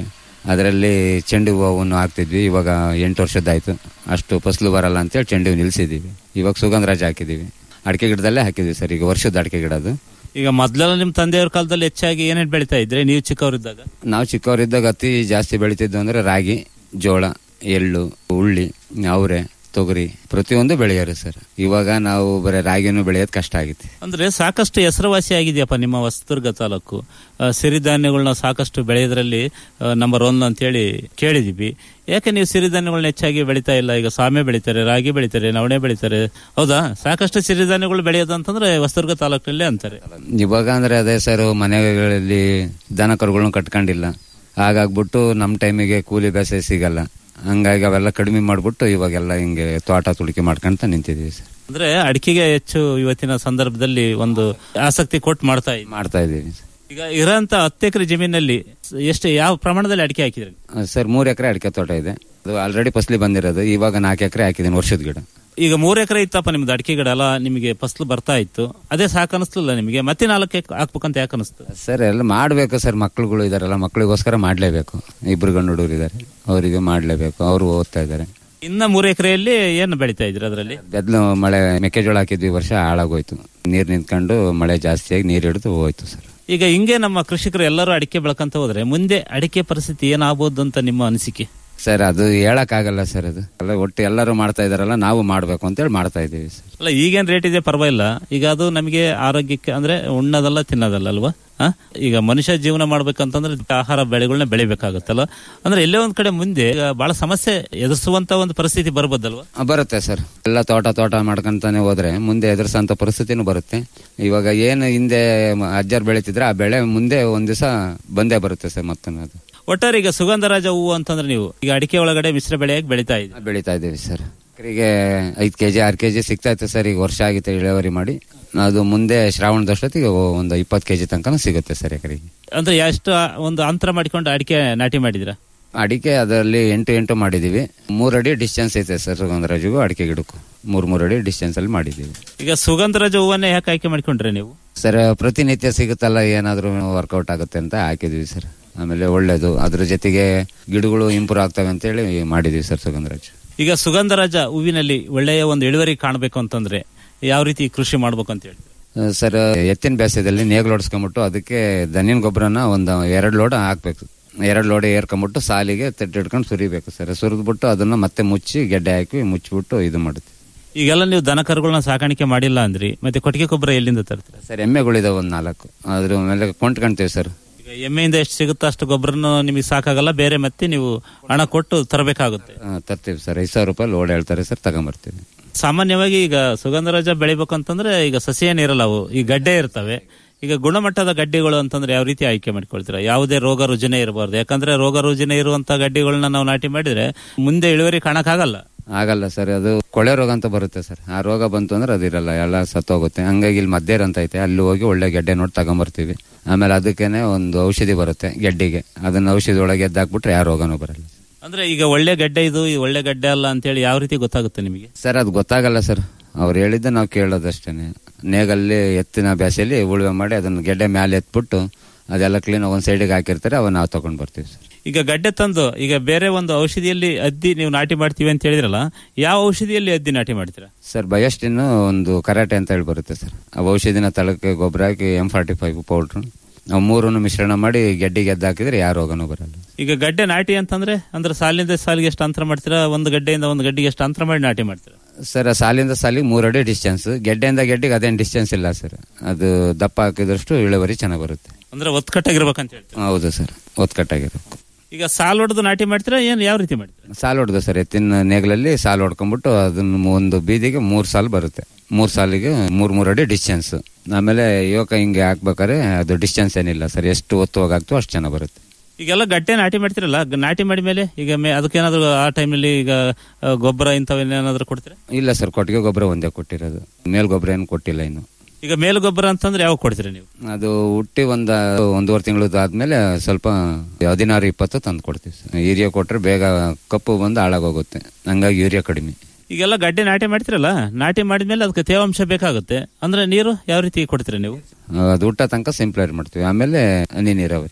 ಅದರಲ್ಲಿ ಚೆಂಡು ಹೂವನ್ನು ಹಾಕ್ತಿದ್ವಿ ಇವಾಗ ಎಂಟು ವರ್ಷದ್ದಾಯ್ತು ಅಷ್ಟು ಫಸಲು ಬರಲ್ಲ ಅಂತೇಳಿ ಚೆಂಡು ಹೂ ನಿಲ್ಸಿದೀವಿ ಇವಾಗ ಸುಗಂಧರಾಜ ಹಾಕಿದೀವಿ ಅಡಿಕೆ ಗಿಡದಲ್ಲೇ ಹಾಕಿದ್ವಿ ಸರ್ ಈಗ ವರ್ಷದ ಅಡಿಕೆ ಗಿಡ ಅದು ಈಗ ಮೊದ್ಲೆಲ್ಲ ನಿಮ್ ತಂದೆಯವ್ರ ಕಾಲದಲ್ಲಿ ಹೆಚ್ಚಾಗಿ ಏನೇನ್ ಬೆಳಿತಾ ಇದ್ರೆ ನೀವು ಚಿಕ್ಕವರಿದ್ದಾಗ ನಾವು ಚಿಕ್ಕವರಿದ್ದಾಗ ಅತಿ ಜಾಸ್ತಿ ಬೆಳಿತಿದ್ದು ಅಂದ್ರೆ ರಾಗಿ ಜೋಳ ಎಳ್ಳು ಉಳ್ಳಿ ಅವರೆ ತೊಗರಿ ಪ್ರತಿಯೊಂದು ಬೆಳೆಯೋರು ಸರ್ ಇವಾಗ ನಾವು ಬರೀ ರಾಗಿನೂ ಬೆಳೆಯೋದು ಕಷ್ಟ ಆಗಿತ್ತು ಅಂದ್ರೆ ಸಾಕಷ್ಟು ಹೆಸರುವಾಸಿ ಆಗಿದೆಯಪ್ಪ ನಿಮ್ಮ ಹೊಸದುರ್ಗ ತಾಲೂಕು ಆ, ಸಿರಿಧಾನ್ಯಗಳನ್ನ ಸಾಕಷ್ಟು ಬೆಳೆಯೋದ್ರಲ್ಲಿ ನಂಬರ್ ಒನ್ ಅಂತೇಳಿ ಕೇಳಿದೀವಿ ಯಾಕೆ ನೀವು ಸಿರಿಧಾನ್ಯಗಳನ್ನ ಹೆಚ್ಚಾಗಿ ಬೆಳಿತಾ ಇಲ್ಲ ಈಗ ಸಾಮೆ ಬೆಳಿತಾರೆ ರಾಗಿ ಬೆಳಿತಾರೆ ನವಣೆ ಬೆಳಿತಾರೆ ಹೌದಾ ಸಾಕಷ್ಟು ಸಿರಿಧಾನ್ಯಗಳು ಬೆಳೆಯೋದು ಅಂತಂದ್ರೆ ಹೊಸದುರ್ಗ ತಾಲೂಕಿನಲ್ಲೇ ಅಂತಾರೆ ಇವಾಗ ಅಂದ್ರೆ ಅದೇ ಸರ್ ಮನೆಗಳಲ್ಲಿ ದನ ಕರುಗಳನ್ನ ಕಟ್ಕೊಂಡಿಲ್ಲ ಹಾಗಾಗ್ಬಿಟ್ಟು ನಮ್ಮ ಟೈಮಿಗೆ ಕೂಲಿ ಬೇಸೆ ಸಿಗಲ್ಲ ಹಂಗಾಗಿ ಅವೆಲ್ಲ ಕಡಿಮೆ ಮಾಡ್ಬಿಟ್ಟು ಇವಾಗೆಲ್ಲ ಹಿಂಗೆ ತೋಟ ತುಳಿಕೆ ಮಾಡ್ಕೊಂತ ನಿಂತಿದೀವಿ ಸರ್ ಅಂದ್ರೆ ಅಡಿಕೆಗೆ ಹೆಚ್ಚು ಇವತ್ತಿನ ಸಂದರ್ಭದಲ್ಲಿ ಒಂದು ಆಸಕ್ತಿ ಕೊಟ್ಟು ಮಾಡ್ತಾ ಇದ್ದೀವಿ ಮಾಡ್ತಾ ಇದೀವಿ ಈಗ ಇರೋಂತ ಹತ್ತು ಎಕರೆ ಜಮೀನಲ್ಲಿ ಎಷ್ಟು ಯಾವ ಪ್ರಮಾಣದಲ್ಲಿ ಅಡಿಕೆ ಹಾಕಿದ್ರಿ ಆ, ಸರ್ ಮೂರು ಎಕರೆ ಅಡಿಕೆ ತೋಟ ಇದೆ ಅದು ಆಲ್ರೆಡಿ ಫಸಲಿ ಬಂದಿರೋದು ಇವಾಗ ನಾಲ್ಕು ಎಕರೆ ಹಾಕಿದ್ದೀನಿ ವರ್ಷದ ಗಿಡ ಈಗ ಮೂರು ಎಕರೆ ಇತ್ತಪ್ಪ ನಿಮ್ದು ಅಡಿಕೆ ಗಿಡ ಎಲ್ಲ ನಿಮಗೆ ಫಸಲು ಬರ್ತಾ ಇತ್ತು ಅದೇ ಸಾಕು ಅನಿಸ್ಲಿಲ್ಲ ನಿಮಗೆ ಮತ್ತೆ ನಾಲ್ಕು ಎಕ್- ಹಾಕ್ಬೇಕಂತ ಯಾಕೆ ಅನಿಸ್ತು ಸರ್ ಎಲ್ಲ ಮಾಡಬೇಕು ಸರ್ ಮಕ್ಳುಗಳು ಇದಾರಲ್ಲ ಮಕ್ಕಳಿಗೋಸ್ಕರ ಮಾಡಲೇಬೇಕು ಇಬ್ರು ಗಂಡು ಹುಡುಗರು ಇದ್ದಾರೆ ಅವರಿಗೆ ಮಾಡಲೇಬೇಕು ಅವರು ಓದ್ತಾ ಇದ್ದಾರೆ ಇನ್ನ ಮೂರು ಎಕರೆಯಲ್ಲಿ ಏನು ಬೆಳಿತಾ ಇದ್ರಿ ಅದರಲ್ಲಿ ಬೆದ್ಲು ಮಳೆ ಮೆಕ್ಕೆಜೋಳ ಹಾಕಿದ್ವಿ ಈ ವರ್ಷ ಹಾಳಾಗೋಯ್ತು ನೀರು ನಿಂತ್ಕೊಂಡು ಮಳೆ ಜಾಸ್ತಿಯಾಗಿ ನೀರು ಹಿಡಿದು ಹೋಯ್ತು ಸರ್ ಈಗ ಹಿಂಗೆ ನಮ್ಮ ಕೃಷಿಕರು ಎಲ್ಲರೂ ಅಡಿಕೆ ಬೆಳ್ಕಂತ ಹೋದ್ರೆ ಮುಂದೆ ಅಡಿಕೆ ಪರಿಸ್ಥಿತಿ ಏನಾಗಬಹುದು ಅಂತ ನಿಮ್ಮ ಅನಿಸಿಕೆ ಸರ್ ಅದು ಹೇಳಕ್ ಆಗಲ್ಲ ಸರ್ ಅದು ಅಲ್ಲ ಒಟ್ಟು ಎಲ್ಲರೂ ಮಾಡ್ತಾ ಇದಾರಲ್ಲ ನಾವು ಮಾಡ್ಬೇಕು ಅಂತೇಳಿ ಮಾಡ್ತಾ ಇದೀವಿ ಸರ್ ಅಲ್ಲ ಈಗೇನ್ ರೇಟ್ ಇದೆ ಪರವಾಗಿಲ್ಲ ಈಗ ಅದು ನಮಗೆ ಆರೋಗ್ಯಕ್ಕೆ ಅಂದ್ರೆ ಉಣ್ಣೋದಲ್ಲ ತಿನ್ನೋದಲ್ಲ ಅಲ್ವಾ ಆ? ಈಗ ಮನುಷ್ಯ ಜೀವನ ಮಾಡ್ಬೇಕಂತಂದ್ರೆ ಆಹಾರ ಬೆಳೆಗಳನ್ನ ಬೆಳಿಬೇಕಾಗತ್ತಲ್ಲ ಅಂದ್ರೆ ಎಲ್ಲೇ ಒಂದ್ ಕಡೆ ಮುಂದೆ ಈಗ ಬಹಳ ಸಮಸ್ಯೆ ಎದುರಿಸುವಂತ ಒಂದು ಪರಿಸ್ಥಿತಿ ಬರ್ಬೋದಲ್ವಾ ಆ, ಬರುತ್ತೆ ಸರ್ ಎಲ್ಲ ತೋಟ ತೋಟ ಮಾಡ್ಕೊಂತಾನೆ ಹೋದ್ರೆ ಮುಂದೆ ಎದುರಿಸಂತ ಪರಿಸ್ಥಿತಿನೂ ಬರುತ್ತೆ ಇವಾಗ ಏನು ಹಿಂದೆ ಮ- ಅಜ್ಜರ್ ಬೆಳೀತಿದ್ರೆ ಆ ಬೆಳೆ ಮುಂದೆ ಒಂದ್ ದಿವಸ ಬಂದೇ ಬರುತ್ತೆ ಸರ್ ಮತ್ತೆ ಅದು ಒಟ್ಟಾರೆ ಈಗ ಸುಗಂಧರಾಜ ಹೂವು ಅಂತಂದ್ರೆ ನೀವು ಈಗ ಅಡಿಕೆ ಒಳಗಡೆ ಮಿಶ್ರ ಬೆಳೆಯಾಗಿ ಬೆಳಿತಾ ಇದ್ದೀವಿ ಬೆಳೀತಾ ಇದ್ದೀವಿ ಸರ್ ಎಕರೆಗೆ ಐದು ಕೆಜಿ ಆರು ಕೆಜಿ ಸಿಗ್ತಾ ಇತ್ತು ಸರ್ ಈಗ ವರ್ಷ ಆಗಿತ್ತು ಇಳುವರಿ ಮಾಡಿ ಅದು ಮುಂದೆ ಶ್ರಾವಣದಷ್ಟೊತ್ತಿಗೆ ಒಂದು ಇಪ್ಪತ್ತು ಕೆಜಿ ತನಕ ಸಿಗುತ್ತೆ ಸರ್ ಎಕರೆಗೆ ಅಂದ್ರೆ ಎಷ್ಟು ಒಂದು ಅಂತರ ಮಾಡಿಕೊಂಡು ಅಡಿಕೆ ನಾಟಿ ಮಾಡಿದಿರಾ ಅಡಿಕೆ ಅದರಲ್ಲಿ ಎಂಟು ಎಂಟು ಮಾಡಿದೀವಿ ಮೂರಡಿ ಡಿಸ್ಟೆನ್ಸ್ ಐತೆ ಸರ್ ಸುಗಂಧರಾಜಿಗೂ ಅಡಿಕೆ ಗಿಡಕ್ಕೂ ಮೂರ್ ಮೂರಡಿ ಡಿಸ್ಟೆನ್ಸ್ ಅಲ್ಲಿ ಮಾಡಿದೀವಿ ಈಗ ಸುಗಂಧರಾಜ ಹೂವನ್ನೇ ಯಾಕೆ ಆಯ್ಕೆ ಮಾಡ್ಕೊಂಡ್ರೆ ನೀವು ಸರ್ ಪ್ರತಿನಿತ್ಯ ಸಿಗುತ್ತಲ್ಲ ಏನಾದ್ರೂ ವರ್ಕೌಟ್ ಆಗುತ್ತೆ ಅಂತ ಹಾಕಿದೀವಿ ಸರ್ ಆಮೇಲೆ ಒಳ್ಳೇದು ಅದ್ರ ಜೊತೆಗೆ ಗಿಡಗಳು ಇಂಪ್ರೂವ್ ಆಗ್ತವೆ ಅಂತೇಳಿ ಮಾಡಿದೀವಿ ಸರ್ ಸುಗಂಧರಾಜ್ ಈಗ ಸುಗಂಧರಾಜ ಹೂವಿನಲ್ಲಿ ಒಳ್ಳೆಯ ಒಂದು ಇಳುವರಿ ಕಾಣಬೇಕು ಅಂತಂದ್ರೆ ಯಾವ ರೀತಿ ಕೃಷಿ ಮಾಡ್ಬೇಕು ಅಂತ ಹೇಳಿ ಸರ್ ಎತ್ತಿನ ಬೇಸದಲ್ಲಿ ನೇಗ್ಲು ಹೊಡ್ಸ್ಕೊಂಬಿಟ್ಟು ಅದಕ್ಕೆ ದನಿನ ಗೊಬ್ಬರನ ಒಂದು ಎರಡು ಲೋಡ್ ಹಾಕ್ಬೇಕು ಎರಡು ಲೋಡ್ ಏರ್ಕೊಂಬಿಟ್ಟು ಸಾಲಿಗೆ ತಟ್ಟಿ ಹಿಡ್ಕೊಂಡು ಸುರಿಬೇಕು ಸರ್ ಸುರಿದ್ಬಿಟ್ಟು ಅದನ್ನ ಮತ್ತೆ ಮುಚ್ಚಿ ಗೆಡ್ಡೆ ಹಾಕಿ ಮುಚ್ಚಿಬಿಟ್ಟು ಇದು ಮಾಡುತ್ತೆ ಈಗೆಲ್ಲ ನೀವು ದನ ಕರುಗಳನ್ನ ಸಾಕಾಣಿಕೆ ಮಾಡಿಲ್ಲ ಅಂದ್ರಿ ಮತ್ತೆ ಕೊಟ್ಟಿಗೆ ಗೊಬ್ಬರ ಎಲ್ಲಿಂದ ತರ್ತೀರಾ ಸರ್ ಎಮ್ಮೆಗಳಿದಾವೆ ಒಂದು ನಾಲ್ಕು ಅದ್ರ ಮೇಲೆ ಕೊಂಡ್ಕೊಂತೀವಿ ಸರ್ ಈಗ ಎಮ್ಮೆಯಿಂದ ಎಷ್ಟು ಸಿಗುತ್ತೋ ಅಷ್ಟು ಗೊಬ್ಬರನ ನಿಮಗೆ ಸಾಕಾಗಲ್ಲ ಬೇರೆ ಮತ್ತೆ ನೀವು ಹಣ ಕೊಟ್ಟು ತರಬೇಕಾಗುತ್ತೆ ಆ, ತರ್ತೀವಿ ಸರ್ ಐದು ಸಾವಿರ ರೂಪಾಯಿ ಲೋಡ್ ಹೇಳ್ತಾರೆ ಸರ್ ತಗೊಂಬರ್ತೀವಿ ಸಾಮಾನ್ಯವಾಗಿ ಈಗ ಸುಗಂಧರಾಜ ಬೆಳಿಬೇಕಂತಂದ್ರೆ ಈಗ ಸಸಿ ಏನಿರಲ್ಲ ಅವು ಈ ಗಡ್ಡೆ ಇರ್ತವೆ ಈಗ ಗುಣಮಟ್ಟದ ಗಡ್ಡೆಗಳು ಅಂತಂದ್ರೆ ಯಾವ ರೀತಿ ಆಯ್ಕೆ ಮಾಡ್ಕೊಳ್ತೀರಾ ಯಾವುದೇ ರೋಗ ರುಜಿನ ಇರಬಾರ್ದು ಯಾಕಂದ್ರೆ ರೋಗ ರುಜಿನ ಇರುವಂತ ಗಡ್ಡೆಗಳನ್ನ ನಾವು ನಾಟಿ ಮಾಡಿದ್ರೆ ಮುಂದೆ ಇಳುವರಿ ಕಾಣಕ್ಕಾಗಲ್ಲ ಆಗಲ್ಲ ಸರ್ ಅದು ಕೊಳೆ ರೋಗ ಅಂತ ಬರುತ್ತೆ ಸರ್ ಆ ರೋಗ ಬಂತು ಅಂದ್ರೆ ಅದಿರಲ್ಲ ಎಲ್ಲ ಸತ್ತೋಗುತ್ತೆ ಹಂಗಾಗಿ ಇಲ್ಲಿ ಮದ್ದೇರ್ ಅಂತ ಐತೆ ಅಲ್ಲಿ ಹೋಗಿ ಒಳ್ಳೆ ಗೆಡ್ಡೆ ನೋಡಿ ತಗೊಂಬರ್ತೀವಿ ಆಮೇಲೆ ಅದಕ್ಕೇನೆ ಒಂದು ಔಷಧಿ ಬರುತ್ತೆ ಗೆಡ್ಡೆಗೆ ಅದನ್ನ ಔಷಧಿ ಒಳಗೆ ಎದ್ದಾಕ್ಬಿಟ್ರೆ ಯಾವ ರೋಗನೂ ಬರಲ್ಲ ಅಂದ್ರೆ ಈಗ ಒಳ್ಳೆ ಗಡ್ಡೆ ಇದು ಈ ಒಳ್ಳೆ ಗಡ್ಡೆ ಅಲ್ಲ ಅಂತೇಳಿ ಯಾವ ರೀತಿ ಗೊತ್ತಾಗುತ್ತೆ ನಿಮಗೆ ಸರ್ ಅದು ಗೊತ್ತಾಗಲ್ಲ ಸರ್ ಅವ್ರು ಹೇಳಿದ್ದೆ ನಾವು ಕೇಳೋದಷ್ಟೇನೆ ನೇಗಲ್ಲಿ ಎತ್ತಿನ ಬ್ಯಾಸೆಯಲ್ಲಿ ಉಳುವೆ ಮಾಡಿ ಅದನ್ನ ಗೆಡ್ಡೆ ಮೇಲೆ ಎತ್ಬಿಟ್ಟು ಅದೆಲ್ಲ ಕ್ಲೀನ್ ಒಂದ್ ಸೈಡಿಗೆ ಹಾಕಿರ್ತಾರೆ ಅವನ್ನ ನಾವು ತಗೊಂಡ್ ಬರ್ತೀವಿ ಸರ್ ಈಗ ಗಡ್ಡೆ ತಂದು ಈಗ ಬೇರೆ ಒಂದು ಔಷಧಿಯಲ್ಲಿ ಅದ್ದಿ ನೀವು ನಾಟಿ ಮಾಡ್ತೀವಿ ಅಂತ ಹೇಳಿದ್ರಲ್ಲ ಯಾವ ಔಷಧಿಯಲ್ಲಿ ಅದ್ದಿ ನಾಟಿ ಮಾಡ್ತೀರಾ ಸರ್ ಬಯಸ್ಟಿನ್ ಒಂದು ಕರಾಟೆ ಅಂತ ಹೇಳಿ ಬರುತ್ತೆ ಸರ್ ಆ ಔಷಧಿನ ತಳಕ್ಕೆ ಗೊಬ್ಬರ ಹಾಕಿ ಎಂ ಫಾರ್ಟಿ ಫೈವ್ ಪೌಡ್ರು ನಾವು ಮೂರನ್ನು ಮಿಶ್ರಣ ಮಾಡಿ ಗೆಡ್ಡೆಗೆ ಎದ್ದು ಹಾಕಿದ್ರೆ ಯಾವ ರೋಗನೂ ಬರಲ್ಲ ಈಗ ಗಡ್ಡೆ ನಾಟಿ ಅಂತಂದ್ರೆ ಅಂದ್ರೆ ಸಾಲಿಂದ ಸಾಲಿಗೆ ಎಷ್ಟು ಅಂತರ ಮಾಡ್ತೀರಾ ಒಂದು ಗಡ್ಡೆಯಿಂದ ಒಂದು ಗಡ್ಡೆಗೆ ಎಷ್ಟು ಅಂತರ ಮಾಡಿ ನಾಟಿ ಮಾಡ್ತೀರಾ ಸರ್ ಸಾಲಿಂದ ಸಾಲಿಗೆ ಮೂರಡಿ ಡಿಸ್ಟೆನ್ಸ್ ಗೆಡ್ಡೆಯಿಂದ ಗೆಡ್ಡೆಗೆ ಅದೇನು ಡಿಸ್ಟೆನ್ಸ್ ಇಲ್ಲ ಸರ್ ಅದು ದಪ್ಪ ಹಾಕಿದಷ್ಟು ಇಳುವರಿ ಚೆನ್ನಾಗಿ ಬರುತ್ತೆ ಅಂದ್ರೆ ಒತ್ಕಟ್ಟಾಗಿರ್ಬೇಕಂತ ಹೇಳ್ತೀರಾ ಹೌದು ಸರ್ ಒತ್ಕಟ್ಟಾಗಿರುತ್ತೆ ಈಗ ಸಾಲ್ ಹೊಡೆದು ನಾಟಿ ಮಾಡ್ತೀರಾ ಏನ್ ಯಾವ ರೀತಿ ಮಾಡ್ತೀರಾ ಸಾಲು ಹೊಡೆದು ಸರ್ ಎತ್ತಿನ ನೇಗ್ಲಲ್ಲಿ ಸಾಲು ಹೊಡ್ಕೊಂಡ್ಬಿಟ್ಟು ಅದನ್ನ ಒಂದು ಬೀದಿಗೆ ಮೂರ್ ಸಾಲು ಬರುತ್ತೆ ಮೂರ್ ಸಾಲಿಗೆ ಮೂರ್ ಮೂರ್ ಅಡಿ ಡಿಸ್ಟೆನ್ಸ್ ಆಮೇಲೆ ಯೋಗ ಹಿಂಗೆ ಹಾಕ್ಬೇಕಾದ್ರೆ ಅದು ಡಿಸ್ಟೆನ್ಸ್ ಏನಿಲ್ಲ ಸರ್ ಎಷ್ಟು ಒತ್ತು ಹೋಗಾಗ್ತೋ ಅಷ್ಟು ಚೆನ್ನಾಗಿ ಬರುತ್ತೆ ಈಗೆಲ್ಲ ಗಡ್ಡೆ ನಾಟಿ ಮಾಡ್ತಿರಲ್ಲ ಗ- ನಾಟಿ ಮಾಡಿ ಮೇಲೆ ಈಗ ಮೇ ಅದಕ್ಕೇನಾದ್ರು ಆ ಟೈಮಲ್ಲಿ ಈಗ ಆ, ಗೊಬ್ಬರ ಇಂಥವೇನಾದ್ರೂ ಕೊಡ್ತೀರಾ ಇಲ್ಲ ಸರ್ ಕೊಟ್ಟಿಗೆ ಗೊಬ್ಬರ ಒಂದೇ ಕೊಟ್ಟಿರೋದು ಮೇಲ್ ಗೊಬ್ಬರ ಏನು ಕೊಟ್ಟಿಲ್ಲ ಇನ್ನು ಈಗ ಮೇಲು ಗೊಬ್ಬರ ಅಂತಂದ್ರೆ ಯಾವಾಗ ಕೊಡ್ತೀರಾ ನೀವು ಅದು ಹುಟ್ಟಿ ಒಂದ ಒಂದೂವರೆ ತಿಂಗಳದ್ದು ಆದ್ಮೇಲೆ ಸ್ವಲ್ಪ ಹದಿನಾರು ಇಪ್ಪತ್ತು ತಂದು ಕೊಡ್ತೀವಿ ಸರ್ ಯೂರಿಯಾ ಕೊಟ್ರೆ ಬೇಗ ಕಪ್ಪು ಬಂದು ಹಾಳಾಗೋಗುತ್ತೆ ಹಂಗಾಗಿ ಯೂರಿಯಾ ಕಡಿಮೆ ಈಗೆಲ್ಲ ಗಡ್ಡೆ ನಾಟಿ ಮಾಡ್ತಿರಲ್ಲ ನಾಟಿ ಮಾಡಿದ್ಮೇಲೆ ಅದಕ್ಕೆ ತೇವಾಂಶ ಬೇಕಾಗುತ್ತೆ ಅಂದ್ರೆ ನೀರು ಯಾವ ರೀತಿ ಕೊಡ್ತೀರಾ ನೀವು ಅದು ಹುಟ್ಟ ತನಕ ಸಿಂಪ್ಲೈರ್ ಮಾಡ್ತೀವಿ ಆಮೇಲೆ ಹನಿ ನೀರಾವರಿ